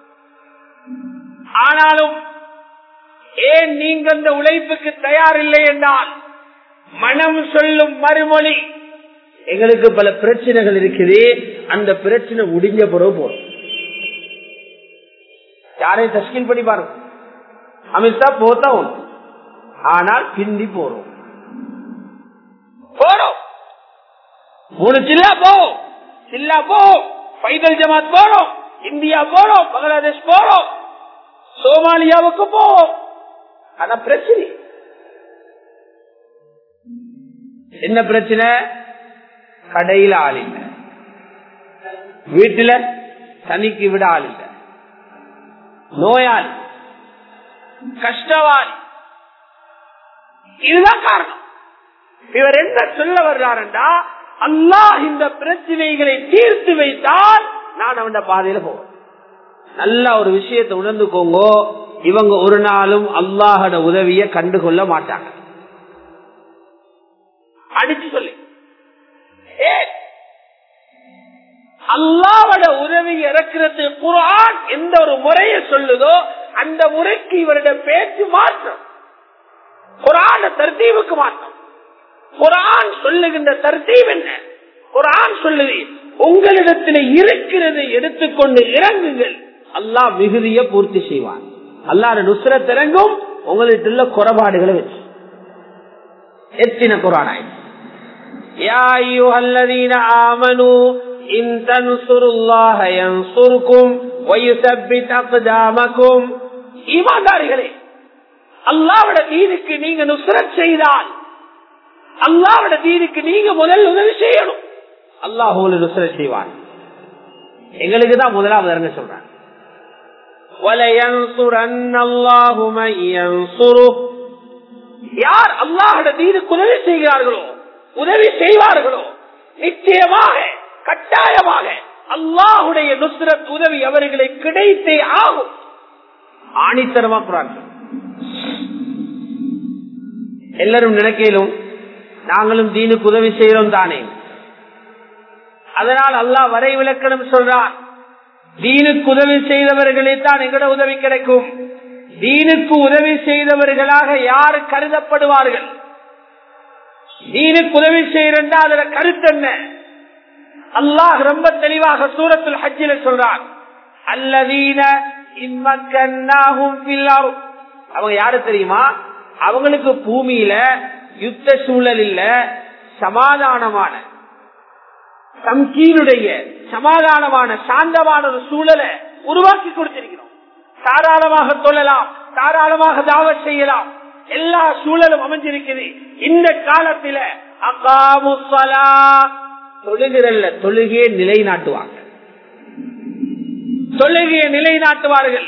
ஆனாலும் ஏன் நீங்க அந்த உழைப்புக்கு தயாரில்லை என்றால் மனம் சொல்லும் மறுமொழி எங்களுக்கு பல பிரச்சனைகள் இருக்குது அந்த பிரச்சனை முடிஞ்ச பிறகு போறோம் யாரையும் தஸ்கில் பண்ணி பாருங்க அமித்ஷா போத்தா ஒன்று ஆனால் பிந்தி போறோம் போறோம் மூணு சில்லா போவோம் சில்லா போவோம் பைதல் ஜமாத் போறோம் இந்தியா போறோம் பங்களாதேஷ் போறோம் சோமாலியாவுக்கு போவோம் ஆனா பிரச்சனை என்ன பிரச்சனை கடையில ஆள் இல்லை வீட்டுல தனிக்கு விட ஆள் இல்லை நோயாளி கஷ்டவாளி இதுதான் காரணம் இவர் என்ன சொல்ல வர்றாருண்டா அல்லாஹ் இந்த பிரச்சனைகளை தீர்த்து வைத்தால் நான் அவன் பாதையில போவேன் நல்ல ஒரு விஷயத்தை உணர்ந்துக்கோங்க இவங்க ஒரு நாளும் அல்லாஹோட உதவிய கண்டுகொள்ள மாட்டாங்க அடிச்சு சொல்லி அல்லாவோட உதவி இறக்கிறது குரான் எந்த ஒரு முறையை சொல்லுதோ அந்த முறைக்கு இவருடைய பேச்சு மாற்றம் குரான தர்த்தீவுக்கு மாற்றம் குரான் சொல்லுகின்ற தர்த்தீவ் என்ன குரான் சொல்லுது உங்களிடத்தில் இருக்கிறதை எடுத்துக்கொண்டு இறங்குங்கள் அல்லாஹ் மிகுதிய பூர்த்தி செய்வான் அல்லாத நுஸ்ரத் இறங்கும் உங்களிடத்துல குறைபாடுகளை வச்சு எத்தின குரானாய் يا أيها الذين آمنوا إن تنصروا الله ينصركم ويثبت أقدامكم ஈமான்தாரிகளே அல்லாவோட தீனுக்கு நீங்க நுஸ்ரத் செய்தால் அல்லாவோட தீனுக்கு நீங்க முதல் உதவி செய்யணும் அல்லாஹ் உங்களுக்கு நுஸ்ரத் செய்வான் எங்களுக்கு தான் முதலாவது இறங்க சொல்றாங்க யார் அல்லாஹோட தீனுக்கு உதவி செய்கிறார்களோ உதவி செய்வார்களோ நிச்சயமாக கட்டாயமாக அல்லாஹுடைய நுஸ்ரத் உதவி அவர்களை கிடைத்தே ஆகும் ஆணித்தரமா குரான் எல்லாரும் நினைக்கலும் நாங்களும் தீனுக்கு உதவி செய்யறோம் தானே அதனால் அல்லாஹ் வரை விளக்கணம் சொல்றான் தீனுக்கு உதவி செய்தவர்களே தான் எங்கட உதவி கிடைக்கும் தீனுக்கு உதவி செய்தவர்களாக யார் கருதப்படுவார்கள் தீனுக்கு உதவி செய்யறா அதுல கருத்து என்ன அல்லாஹ் ரொம்ப தெளிவாக சூரத்தில் ஹஜ்ஜில சொல்றான் அல்லதீன அவங்க யாரு தெரியுமா அவங்களுக்கு பூமியில யுத்த சூழல் இல்ல சமாதானமான தம்கீனுடைய சமாதானமான சாந்தமான ஒரு சூழலை உருவாக்கி கொடுத்திருக்கிறோம் தாராளமாக சொல்லலாம் தாராளமாக தாவத் செய்யலாம் எல்லா சூழலும் அமைஞ்சிருக்குது இந்த காலத்தில அகாமுசலா தொழுகிறல்ல தொழுகையை நிலைநாட்டுவாங்க தொழுகையை நிலைநாட்டுவார்கள்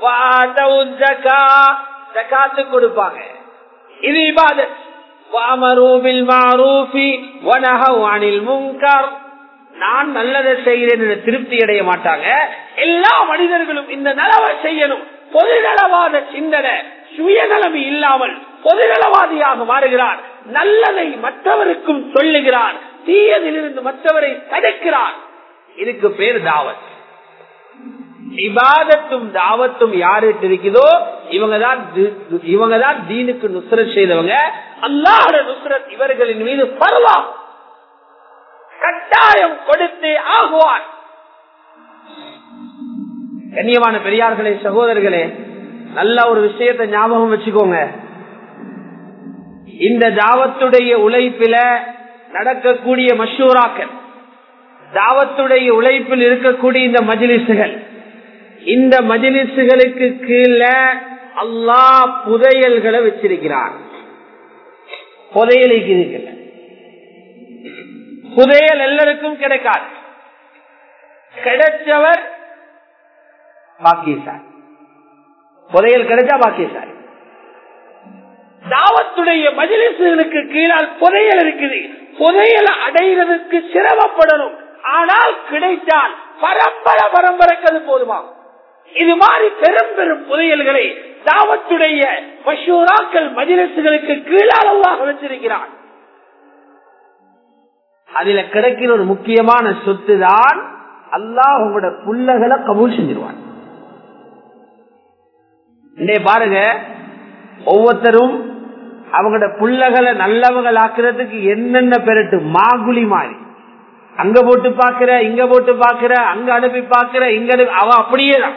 ஜக்காத்து கொடுப்பாங்க இது இபாதத் வாமரூபில் மாரூபி வனஹவ் அனில் முன்கர் நான் நல்லதை செய்கிறேன் என்று திருப்தி அடைய மாட்டாங்க எல்லா மனிதர்களும் இந்த நலவை செய்யணும் பொதுநலவாத சிந்தனை சுயநலம் இல்லாமல் பொதுநலவாதியாக மாறுகிறார் நல்லதை மற்றவருக்கும் சொல்லுகிறார் தீயதிலிருந்து மற்றவரை தடுக்கிறார் இதுக்கு பேர் தாவத் இபாதத்தும் தாவத்தும் யாருக்கு இருக்குதோ இவங்கதான் இவங்கதான் தீனுக்கு நுசரத் செய்தவங்க அல்லாஹோட நுசரத் இவர்களின் மீது பருவா கட்டாயம் கொடுத்தே ஆகுவார் கண்ணியமான பெரியார்களே சகோதரர்களே நல்ல ஒரு விஷயத்தை ஞாபகம் வச்சுக்கோங்க இந்த தாவத்துடைய உழைப்பில நடக்கக்கூடிய மஷூராக்கள் தாவத்துடைய உழைப்பில் இருக்கக்கூடிய இந்த மஜிலிசுகள் இந்த மஜிலிசுகளுக்கு கீழே அல்லாஹ் புதையல்களை வச்சிருக்கிறார் புதையலுக்கு இருக்குல்ல புதையல் எல்லாருக்கும் கிடைக்காது கிடைச்சவர் பாக்கியசாலி புதையல் கிடைச்சா பாக்கியசாலி தாவத்துடைய மஜிலிசுகளுக்கு கீழால் புதையல் இருக்குது புதையலை அடைகிறதுக்கு சிரமப்படணும் ஆனால் கிடைத்தால் பரம்பரை பரம்பரைக்கு அது போதுமாகும் இது மாதிரி பெரும் பெரும் புதையல்களை தாவத்துடைய மஷூராக்கள் மஜிலிசுகளுக்கு கீழால் அல்லாஹ் வச்சிருக்கிறான் அதுல கிடைக்கிற ஒரு முக்கியமான சொத்து தான் அல்லாஹ் உங்களோட புள்ளகளை கபூல் செஞ்சிருவான் பாருங்க ஒவ்வொருத்தரும் அவங்களோட புள்ளகளை நல்லவங்கள் ஆக்குறதுக்கு என்னென்ன பெருட்டு மாகுலி மாறி அங்க போட்டு பாக்குற இங்க போட்டு பாக்குற அங்க அனுப்பி பாக்குற இங்க அனுப்பி அவ அப்படியே தான்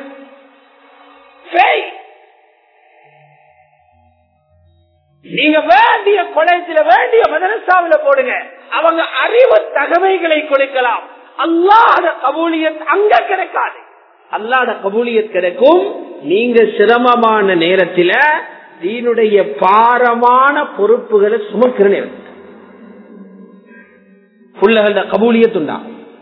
நீங்க வேண்டிய கொடைச்சில வேண்டிய மதரசாவில போடுங்க அவங்க அறிவு தகவைகளை கொடுக்கலாம் அல்லாத கபூலியத் அங்க கிடைக்காது அல்லாத கபூலியத் கிடைக்கும் நீங்க சிரமமான நேரத்தில தீனுடைய பாரமான பொறுப்புகளை சுமக்கிற நேரம் புள்ளகள கபூலியத்துண்டா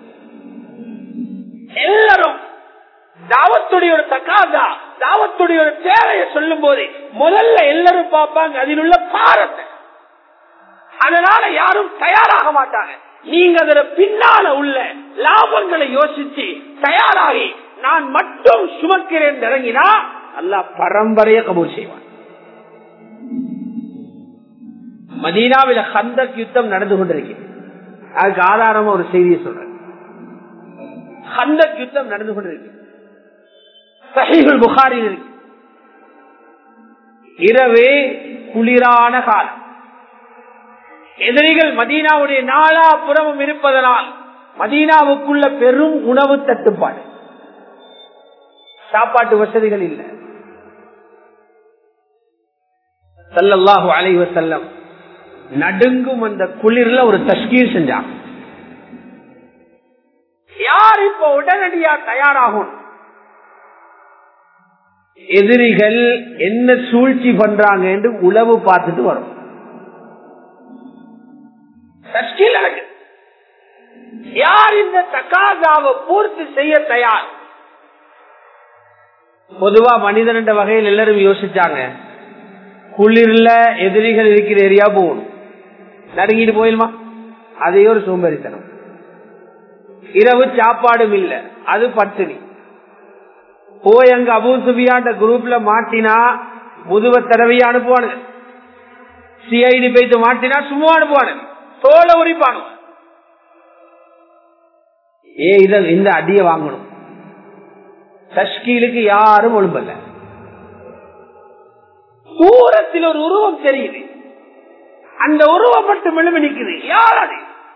எல்லாரும் தாவத்துடைய ஒரு தக்காதா தாவத்துடைய ஒரு தேவையை சொல்லும் போது முதல்ல எல்லாரும் பார்ப்பாங்க அதில் உள்ள பாரத்தை அதனால யாரும் தயாராக மாட்டாங்க நீங்க அதுல பின்னால உள்ள லாபங்களை யோசிச்சு தயாராகி நான் மட்டும் சுமக்கிறேன் இறங்கினா அல்லா பரம்பரைய கபூல் செய்வான் மதீனாவில ஹந்தக் யுத்தம் நடந்து கொண்டிருக்கிறது அதுக்கு ஆதாரமா ஒரு செய்தியை சொல்றேன் ஹந்தக் யுத்தம் நடந்து கொண்டிருக்கு சஹீஹுல் புகாரில் இருக்கு இரவே குளிரான காலம் எதிரிகள் மதீனாவுடைய நாலா புறமும் இருப்பதனால் மதீனாவுக்குள்ள பெரும் உணவு தட்டுப்பாடு சாப்பாட்டு வசதிகள் இல்லை சல்லல்லாஹு அலைவ செல்லம் நடுங்கும் அந்த குளிர்ல ஒரு தஸ்கீர் செஞ்சாங்க யார் இப்ப உடனடியா தயாராகும் எதிரிகள் என்ன சூழ்ச்சி பண்றாங்க என்று உளவு பார்த்துட்டு வரும் தஸ்கீல் நடக்குது யார் இந்த தக்காதாவை பூர்த்தி செய்ய தயார் பொதுவா மனிதன் என்ற வகையில் எல்லாரும் யோசிச்சாங்க குளிர்ல எதிரிகள் இருக்கிற ஏரியா போகணும் நடுங்கிட்டு போயிடுமா அதே ஒரு சோம்பேறித்தனம் இரவு சாப்பாடும் இல்ல அது பட்டினி போய் அங்க அபூ சுபியாண்ட குரூப்ல மாட்டினா முதுவ தடவையா அனுப்புவானுங்க சிஐடி போயிட்டு மாட்டினா சும்மா அனுப்புவானுங்க தோலை உரிப்பானுங்க ஏ இத இந்த அடிய வாங்கணும் தஷ்கீலுக்கு யாரும் ஒழும்பல்ல தூரத்தில் ஒரு உருவம் தெரியுது அந்த உருவம் மட்டும் எழுமி நிக்குது யார் அது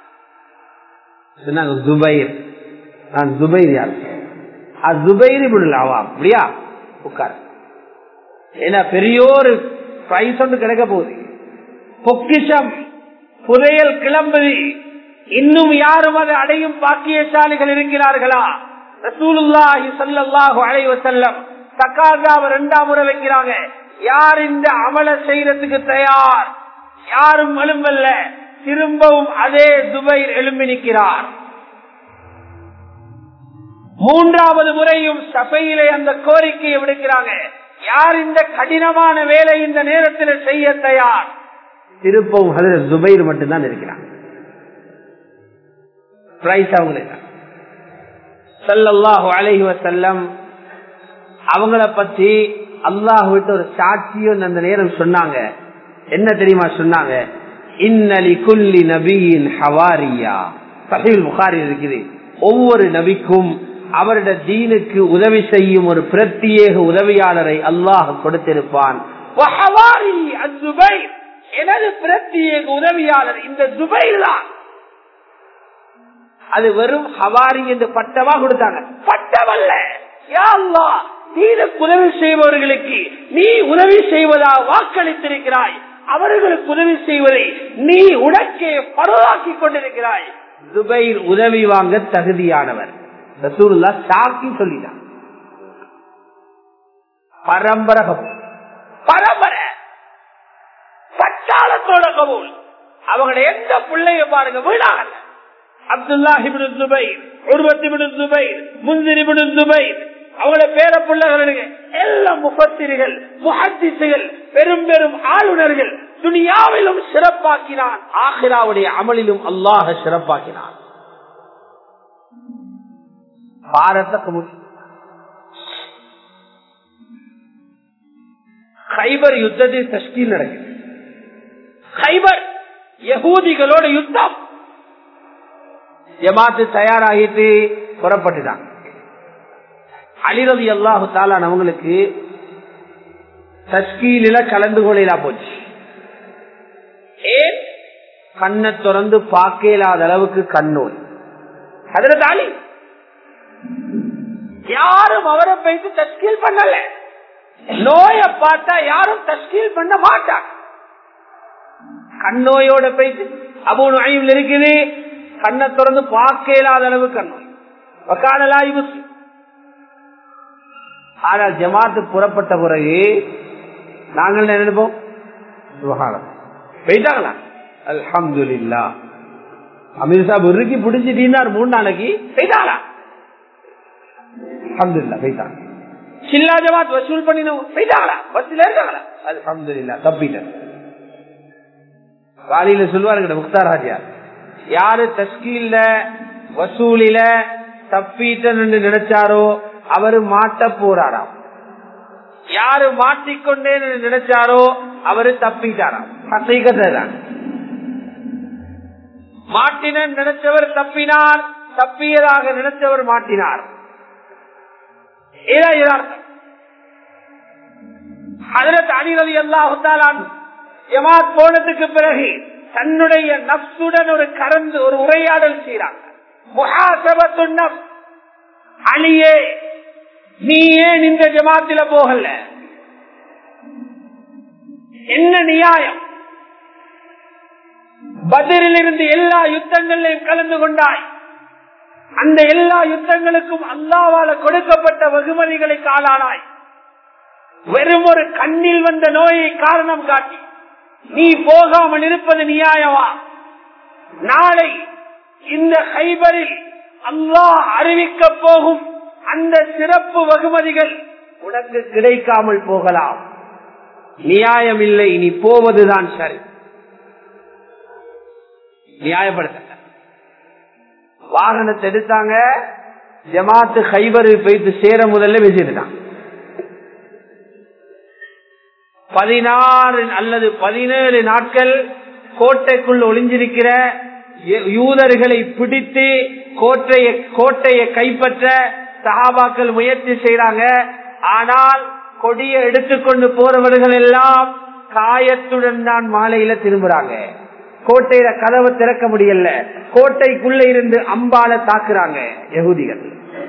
துபைர் நான் துபைர் யார் துபைர் விடலாவா அப்படியா உட்கார் ஏன்னா பெரிய ஒரு பிரைஸ் ஒன்று கிடைக்க போகுது பொக்கிஷம் புதையல் கிளம்புது இன்னும் யாரும் அதை அடையும் பாக்கியசாலிகள் இருக்கிறார்களா ரசூலுல்லாஹி ஸல்லல்லாஹு அலைஹி வஸல்லம் தக்காகாவை இரண்டாம் முறை வைக்கிறாங்க யார் இந்த அமல செய்யறதுக்கு தயார் யாரும் எழும்பல்ல திரும்பவும் அதே துபைர் எழும்பி நிற்கிறார் மூன்றாவது முறையும் சபையிலே அந்த கோரிக்கையை விடுக்கிறாங்க யார் இந்த கடினமான வேலை இந்த நேரத்தில் செய்ய தயார் திருப்பவும் ஹதரத் ஜுபைர் மட்டும்தான் இருக்கிறாங்க பிரைஸ் அவங்களுக்கு சல்லல்லாஹு அலைஹி வஸல்லம் அவங்கள பத்தி அல்லாஹ் விட்டு ஒரு சாட்சியும் அந்த நேரம் சொன்னாங்க என்ன தெரியுமா சொன்னாங்க இன்னலி குல்லி நபியின் ஹவாரியா சஹீல் புகாரி இருக்குது ஒவ்வொரு நபிக்கும் அவருடைய தீனுக்கு உதவி செய்யும் ஒரு பிரத்யேக உதவியாளரை அல்லாஹ் கொடுத்திருப்பான் வஹவாரி அஸ்ஸுபைர். எனது பிரத்யேக உதவியாளர் இந்த துபைர் தான் அது வெறும் ஹவாரி என்று பட்டமா கொடுத்தாங்க பட்டமல்ல யா அல்லாஹ் தீனுக்கு உதவி செய்பவர்களுக்கு நீ உதவி செய்வதா வாக்களித்திருக்கிறாய் அவர்களுக்கு உதவி செய்வதை நீ உனக்கே பரவாக்கி கொண்டிருக்கிறாய் துபைர் உதவி வாங்க தகுதியானவர் ரசூலுல்லா சாக்கி சொல்லிட்டான் பரம்பரை கபூல். பரம்பரை பட்டாளத்தோட கபூல் அவங்களோட எந்த பிள்ளைய பாருங்க வீணாகல அப்துல்லாஹிபின் துபைர் உருவத்திபின் துபைர் முந்திரிபின் துபைர் அவங்களோட பேர பிள்ளைகள் எல்லாம் முப்பத்திரிகள் முகத்திசுகள் பெரும் பெரும் ஆளுநர்கள் துனியாவிலும் சிறப்பாக்கினான் ஆஹிராவுடைய அமலிலும் அல்லாஹ சிறப்பாக்கினான் பாரதக்கு முன் ஹைபர் யுத்தத்தில் தஷ்கீல் நடக்குது ஹைபர் யகூதிகளோட யுத்தம் ஜமாத்து தயாராகிட்டு புறப்பட்டுட்டாங்க அலிரதி அல்லாஹு தாலான் அவங்களுக்கு தஸ்கீலில கலந்து கொள்ளலா போச்சு ஏன் கண்ணை திறந்து பார்க்க இல்லாத அளவுக்கு கண்ணோய் அதுல தாலி யாரும் அவரை போயிட்டு தஸ்கீல் பண்ணல நோய பார்த்தா யாரும் தஸ்கீல் பண்ண மாட்டாங்க கண்ணோயோட போயிட்டு அபு நுழைவில் இருக்குது கண்ணை திறந்து பார்க்க இல்லாத அளவு கண்ணோய் வக்காலலா யுஸ் ஆனால் ஜமாத்து புறப்பட்ட பிறகு நாங்கள் என்ன நினைப்போம் சுபஹானம். போயிட்டாங்களா அல்ஹம்துலில்லா அமீர் சாப் இறுக்கி பிடிச்சிட்டீங்கன்னா மூணு நாளைக்கு போயிட்டாங்களா அல்ஹம்துலில்லா போயிட்டாங்க சில்லா ஜமாத் வசூல் பண்ணினோம் போயிட்டாங்களா பஸ்ல இருக்காங்களா அல்ஹம்துலில்லா தப்பிட்டேன் காலையில சொல்லுவாருங்க முக்தார் ராஜா யாரு தஸ்கீல்ல வசூலில தப்பிட்டன்னு நினைச்சாரோ அவரு மாட்ட போறாராம் யாரு மாட்டிக்கொண்டேன்னு நினைச்சாரோ அவரு தப்பிட்டாராம் ஹசீகத்தான் மாட்டின நினைச்சவர் தப்பினார் தப்பியதாக நினைச்சவர் மாட்டினார் இதான் யதார்த்தம் ஹதரத் அணிரவி அல்லாஹாலான் ஜமாத் போனதுக்கு பிறகு தன்னுடைய நப்சுடன் ஒரு கறந்து ஒரு உரையாடல் செய்யறாங்க முகாசபத்து நப்ஸ் அலியே நீ ஏன் இந்த ஜமாத்தில போகல என்ன நியாயம் பதிலில் இருந்து எல்லா யுத்தங்களிலும் கலந்து கொண்டாய் அந்த எல்லா யுத்தங்களுக்கும் அல்லாவால கொடுக்கப்பட்ட வெகுமதிகளுக்கு ஆளானாய் வெறும் ஒரு கண்ணில் வந்த நோயை காரணம் காட்டி நீ போகாமல் இருப்பது நியாயமா நாளை இந்த ஹைபரில் அல்லாஹ் அறிவிக்க போகும் அந்த சிறப்பு வெகுமதிகள் உனக்கு கிடைக்காமல் போகலாம் நியாயம் இல்லை நீ போவதுதான் சரி நியாயப்படுத்த வாகனத்தை எடுத்தாங்க ஜமாத்து ஹைபரு போயிட்டு சேர முதல்ல பேசிட்டான் பதினாறு அல்லது பதினேழு நாட்கள் கோட்டைக்குள் ஒளிஞ்சிருக்கிற யூதர்களை பிடித்து கோட்டையை கோட்டையை கைப்பற்ற சஹாபாக்கள் முயற்சி செய்யறாங்க ஆனால் கொடியை எடுத்துக்கொண்டு போறவர்கள் எல்லாம் காயத்துடன் தான் மாலையில திரும்புறாங்க கோட்டையில கதவை திறக்க முடியல கோட்டைக்குள்ள இருந்து அம்பால தாக்குறாங்க யகுதிகள்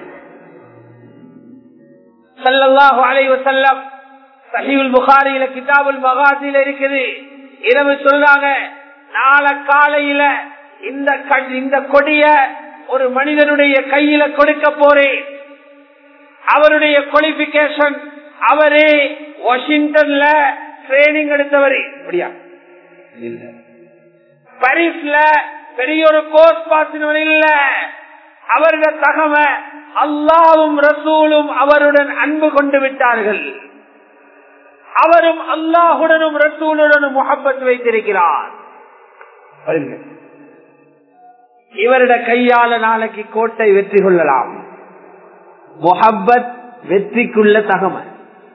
சல்லல்லாஹு அலைஹி வஸல்லம் சஹீஹுல் புகாரியில கிதாபுல் மகாசில இருக்குது இரவு சொல்றாங்க நாளை காலையில இந்த இந்த கொடிய ஒரு மனிதனுடைய கையில கொடுக்க போறேன் அவருடைய குவாலிபிகேஷன் அவரே வாஷிங்டன்ல ட்ரைனிங் எடுத்தவர் அப்படியா இல்ல பாரிஸ்ல பெரிய ஒரு கோர்ஸ் பார்த்தினவர் இல்ல அவருடைய தகவ அல்லாவும் ரசூலும் அவருடன் அன்பு கொண்டு விட்டார்கள் அவரும் அல்லாஹுடனும் ரசூலுடனும் முகப்பத் வைத்திருக்கிறார் இவருட கையால நாளைக்கு கோட்டை வெற்றி கொள்ளலாம் முகப்பத் வெற்றிக்குள்ள தகவல்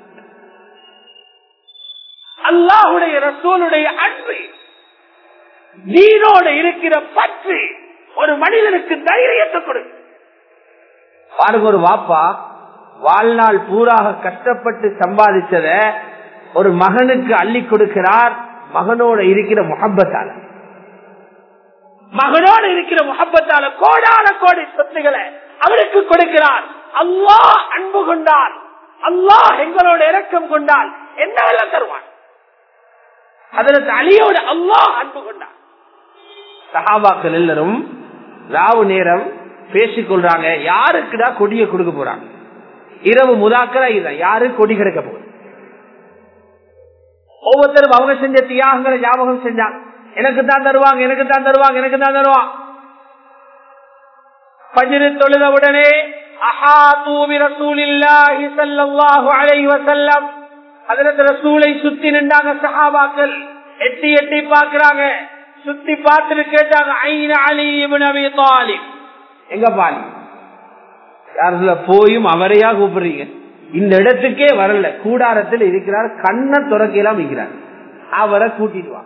அல்லாஹுடைய ரசூலுடைய அன்பு நீரோடு இருக்கிற பற்று ஒரு மனிதனுக்கு தைரியத்தை கொடுக்கும் பாருங்க ஒரு வாப்பா வாழ்நாள் பூராக கஷ்டப்பட்டு சம்பாதிச்சத ஒரு மகனுக்கு அள்ளி கொடுக்கிறார் மகனோட இருக்கிற முகப்பத்தால மகனோடு இருக்கிற முகப்பத்தால கோடான கோடி சொத்துக்களை அவருக்கு கொடுக்கிறார் அல்லாஹ் அன்பு கொண்டால் அல்லாஹ் எங்களோட இரக்கம் கொண்டால் என்னவெல்லாம் தருவான் அதற்கு அலியோட அல்லாஹ் அன்பு கொண்டான் சஹாபாக்கள் எல்லாரும் ராவு நேரம் பேசிக் கொள்றாங்க யாருக்குடா கொடியை கொடுக்க போறாங்க இரவு முதாக்கரா இதுதான் யாரு கொடி கிடைக்க போகுது ஒவ்வொருத்தரும் அவங்க செஞ்ச தியாகங்களை ஞாபகம் செஞ்சாங்க எனக்கு தான் தருவாங்க எனக்கு தான் தருவாங்க எனக்கு தான் தருவாங்க பஜிரு தொழுத உடனே ரசூலை சுத்தி நின்றாங்க சஹாபாக்கள் எட்டி எட்டி பாக்குறாங்க சுத்தி பார்த்துட்டு கேட்டாங்க ஐன அலி அபி தாலிப் எங்க பாலி யாருல போயும் அவரையா கூப்பிடுறீங்க இந்த இடத்துக்கே வரல கூடாரத்தில் இருக்கிறார் கண்ணை துறக்கலாம் இருக்கிறார் அவரை கூட்டிட்டு வா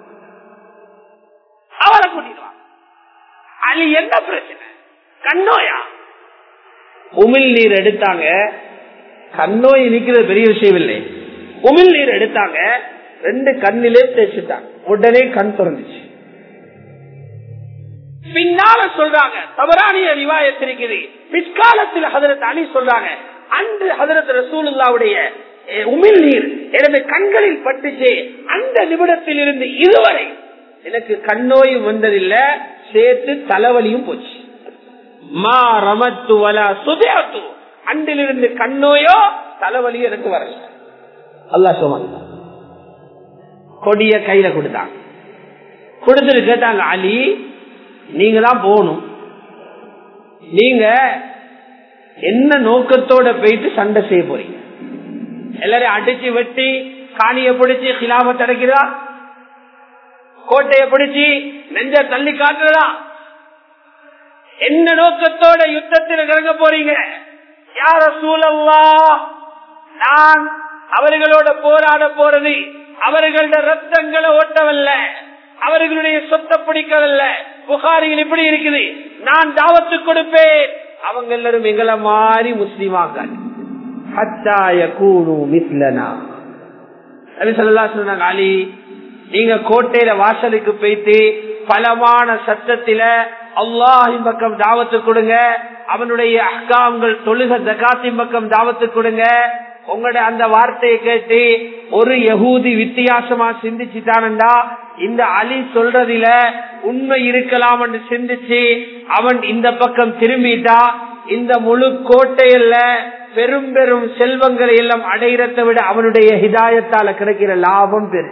அவரை கூட்டிட்டு வா அலி என்ன பிரச்சனை கண்ணோயா உமிழ் நீர் எடுத்தாங்க கண்ணோய் நிக்கிறது பெரிய விஷயம் இல்லை உமிழ் நீர் எடுத்தாங்க ரெண்டு கண்ணிலே தேய்ச்சிட்டாங்க உடனே கண் திறந்துச்சு பின்னால சொல்றாங்க தவறானிய ரிவாயத்திருக்குது பிற்காலத்தில் ஹதரத் அலி சொல்றாங்க அன்று ஹதரத் ரசூலுல்லாவுடைய உமிழ் நீர் எனது கண்களில் பட்டுச்சு அந்த நிமிடத்தில் இருந்து இதுவரை எனக்கு கண்ணோயும் வந்ததில்லை சேர்த்து தலைவலியும் போச்சு மா ரமத்து வலா சுதேத்து அன்றிலிருந்து கண்ணோயோ தலைவலி எனக்கு வரல அல்லா சொன்னாங்க கொடிய கையில கொடுத்தாங்க கொடுத்துட்டு கேட்டாங்க அலி நீங்க தான் போகணும் நீங்க என்ன நோக்கத்தோட போயிட்டு சண்டை செய்ய போறீங்க எல்லாரையும் அடிச்சு வெட்டி காணிய பிடிச்சு கிலாபத்தை அடைக்கிறதா கோட்டைய பிடிச்சு நெஞ்ச தள்ளி காட்டுறதா என்ன நோக்கத்தோட யுத்தத்தில் இறங்க போறீங்க யார சூழல்லா நான் அவர்களோட போராட போறது அவர்களோட ரத்தங்களை ஓட்டவல்ல அவர்களுடைய சொத்தை பிடிக்கவில்ல புகாரிகள் இப்படி இருக்குது நான் தாவத்து கொடுப்பேன் அவங்க எல்லாரும் எங்களை மாறி முஸ்லீமாக சொன்னாங்க அலி நீங்க கோட்டையில வாசலுக்கு போயிட்டு பலமான சத்தத்தில அல்லாஹின் பக்கம் தாவத்து கொடுங்க அவனுடைய அஹ்காம்கள் தொழுக ஜகாத்தின் பக்கம் தாவத்து கொடுங்க உங்களோட அந்த வார்த்தையை கேட்டு ஒரு யகூதி வித்தியாசமா சிந்திச்சுட்டானண்டா இந்த அலி சொல்றதில உண்மை இருக்கலாம் என்று சிந்திச்சு அவன் இந்த பக்கம் திரும்பிட்டா இந்த முழு கோட்டையில பெரும் பெரும் செல்வங்களை எல்லாம் அடையிறதை விட அவனுடைய ஹிதாயத்தால கிடைக்கிற லாபம் பெரு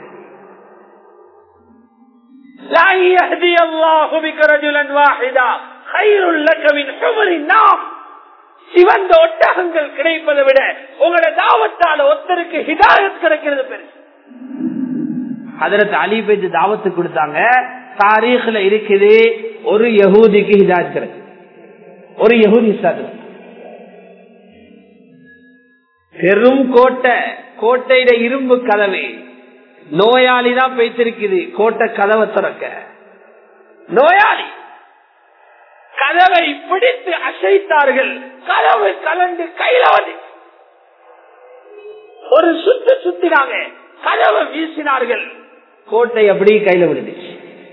சிவந்த ஒட்டகங்கள் கிடைப்பதை விட உங்களோட தாவத்தால ஒருத்தருக்கு ஹிதாயத் கிடைக்கிறது பெருசு அதற்கு அலி பேச்சு தாவத்து கொடுத்தாங்க தாரீഖ்ல இருக்குது ஒரு யகூதிக்கு ஹிதாயத் கிடைக்கும் ஒரு யகூதி பெரும் கோட்டை கோட்டையில இரும்பு கதவை நோயாளி தான் பேசிருக்குது கோட்டை கதவை திறக்க நோயாளி கதவை பிடித்து அசைத்தார்கள் கதவு கலந்து கையில வந்து ஒரு சுத்து சுத்தினாங்க கதவை வீசினார்கள் கோட்டை அப்படி கையில விழுந்துச்சு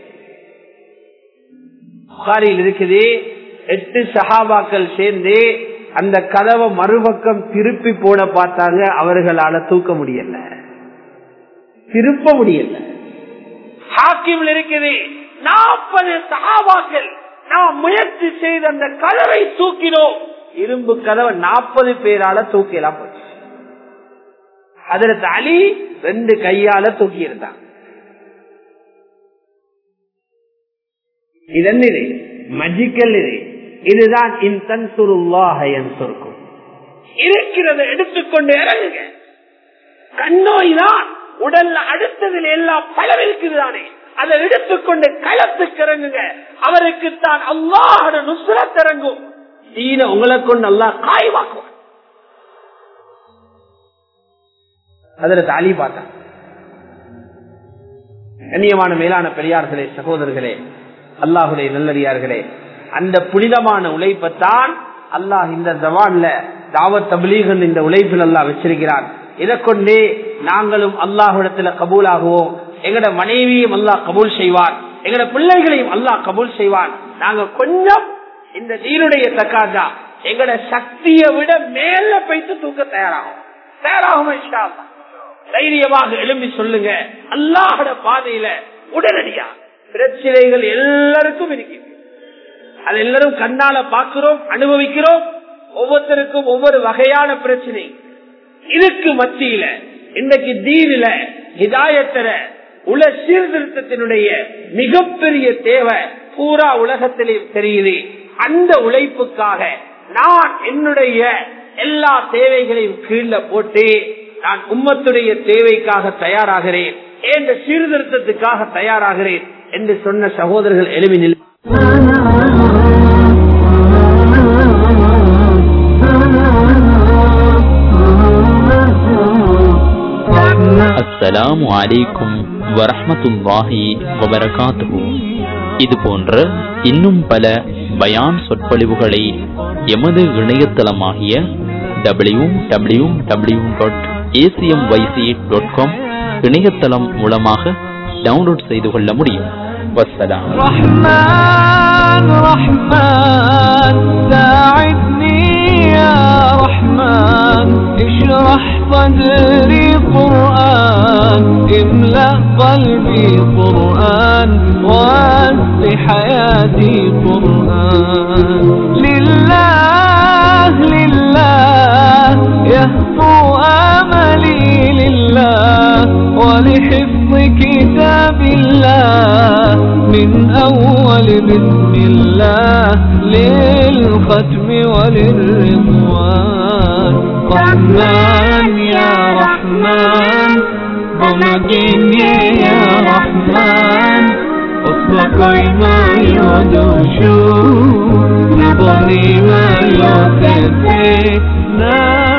புகாரில் இருக்குது எட்டு சஹாபாக்கள் சேர்ந்து அந்த கதவை மறுபக்கம் திருப்பி போட பார்த்தாங்க அவர்களால தூக்க முடியல திருப்ப முடியல ஹாக்கிம் இருக்குது நாற்பது சகாபாக்கள் நாம் முயற்சி செய்து அந்த கதவை தூக்கினோம் இரும்பு கதவை நாற்பது பேரால தூக்கலாம் போச்சு அதற்கு அலி ரெண்டு கையால தூக்கி இருந்தான் இது என்ன இது மஜிக்கல் இது இதுதான் இன்சன் சுருல்லாஹயன் சொர்க்கும் இருக்கிறத எடுத்துக்கொண்டு இறங்குங்க கண்ணோய் தான் உடல்ல அடுத்ததில் எல்லாம் பலம் இருக்குதுதானே அதை எடுத்துக்கொண்டு களத்துக்கு இறங்குங்க அவருக்கு தான் அல்லாஹோட நுசுரத் இறங்கும் தீன உங்களை கொண்டு அல்லாஹ் காய்வாக்குவான் அதுல தாலி பார்த்தான் கண்ணியமான மேலான பெரியார்களே சகோதரர்களே அல்லாஹுடைய நல்லடியார்களே அந்த புனிதமான உழைப்பைத்தான் அல்லாஹ் இந்த ஜவான்ல தாவத் தபிலீகன் இந்த உழைப்பில் அல்லாஹ் வச்சிருக்கிறான் இதை கொண்டே நாங்களும் அல்லாஹிடத்துல கபூலாகுவோம் எங்கட மனைவியும் அல்லாஹ் கபூல் செய்வான் எங்கட பிள்ளைகளையும் அல்லாஹ் கபூல் செய்வான் நாங்க கொஞ்சம் இந்த நீருடைய தக்காஜா எங்கட சக்தியை விட மேல போயிட்டு தூக்க தயாராகும் தயாராகும் இன்ஷா அல்லாஹ். தைரியமாக எழும்பி சொல்லுங்க அல்லாஹோட பாதையில உடனடியா பிரச்சனைகள் எல்லாருக்கும் இருக்கு அது எல்லாரும் கண்ணால பார்க்கிறோம் அனுபவிக்கிறோம் ஒவ்வொருத்தருக்கும் ஒவ்வொரு வகையான பிரச்சனை இதுக்கு மத்தியில இன்னைக்கு தீனில ஹிதாயத்தர உல சீர்திருத்தத்தினுடைய மிகப்பெரிய தேவை பூரா உலகத்திலே தெரியுது அந்த உழைப்புக்காக நான் என்னுடைய எல்லா தேவைகளையும் கீழே போட்டு நான் உம்மத்துடைய தேவைக்காக தயாராகிறேன் என்ற சீர்திருத்தத்துக்காக தயாராகிறேன் என்று சொன்ன சகோதரர்கள் எழுமினில் அஸ்ஸலாமு அலைக்கும் வரஹ்மத்துல்லாஹி வபரகாத்துஹு இது போன்ற இன்னும் பல பயான் சொற்பொழிவுகளை எமது இணையதளமாகிய W W W dot ACM YC dot com இணையதளம் மூலமாக டவுன்லோட் செய்து கொள்ள முடியும் வஸ்ஸலாம் رحمن رحمن ساعدني يا رحمن اشرح صدري قرآن املأ قلبي قرآن واسع حياتي قرآن لله لله يهفو املي لله ولحفظ كتاب الله من أول بسم الله للختم وللرضوان رحمن يا رحمن رمضان يا رحمن أصبحي ما يدوشو نبني ما يوتسي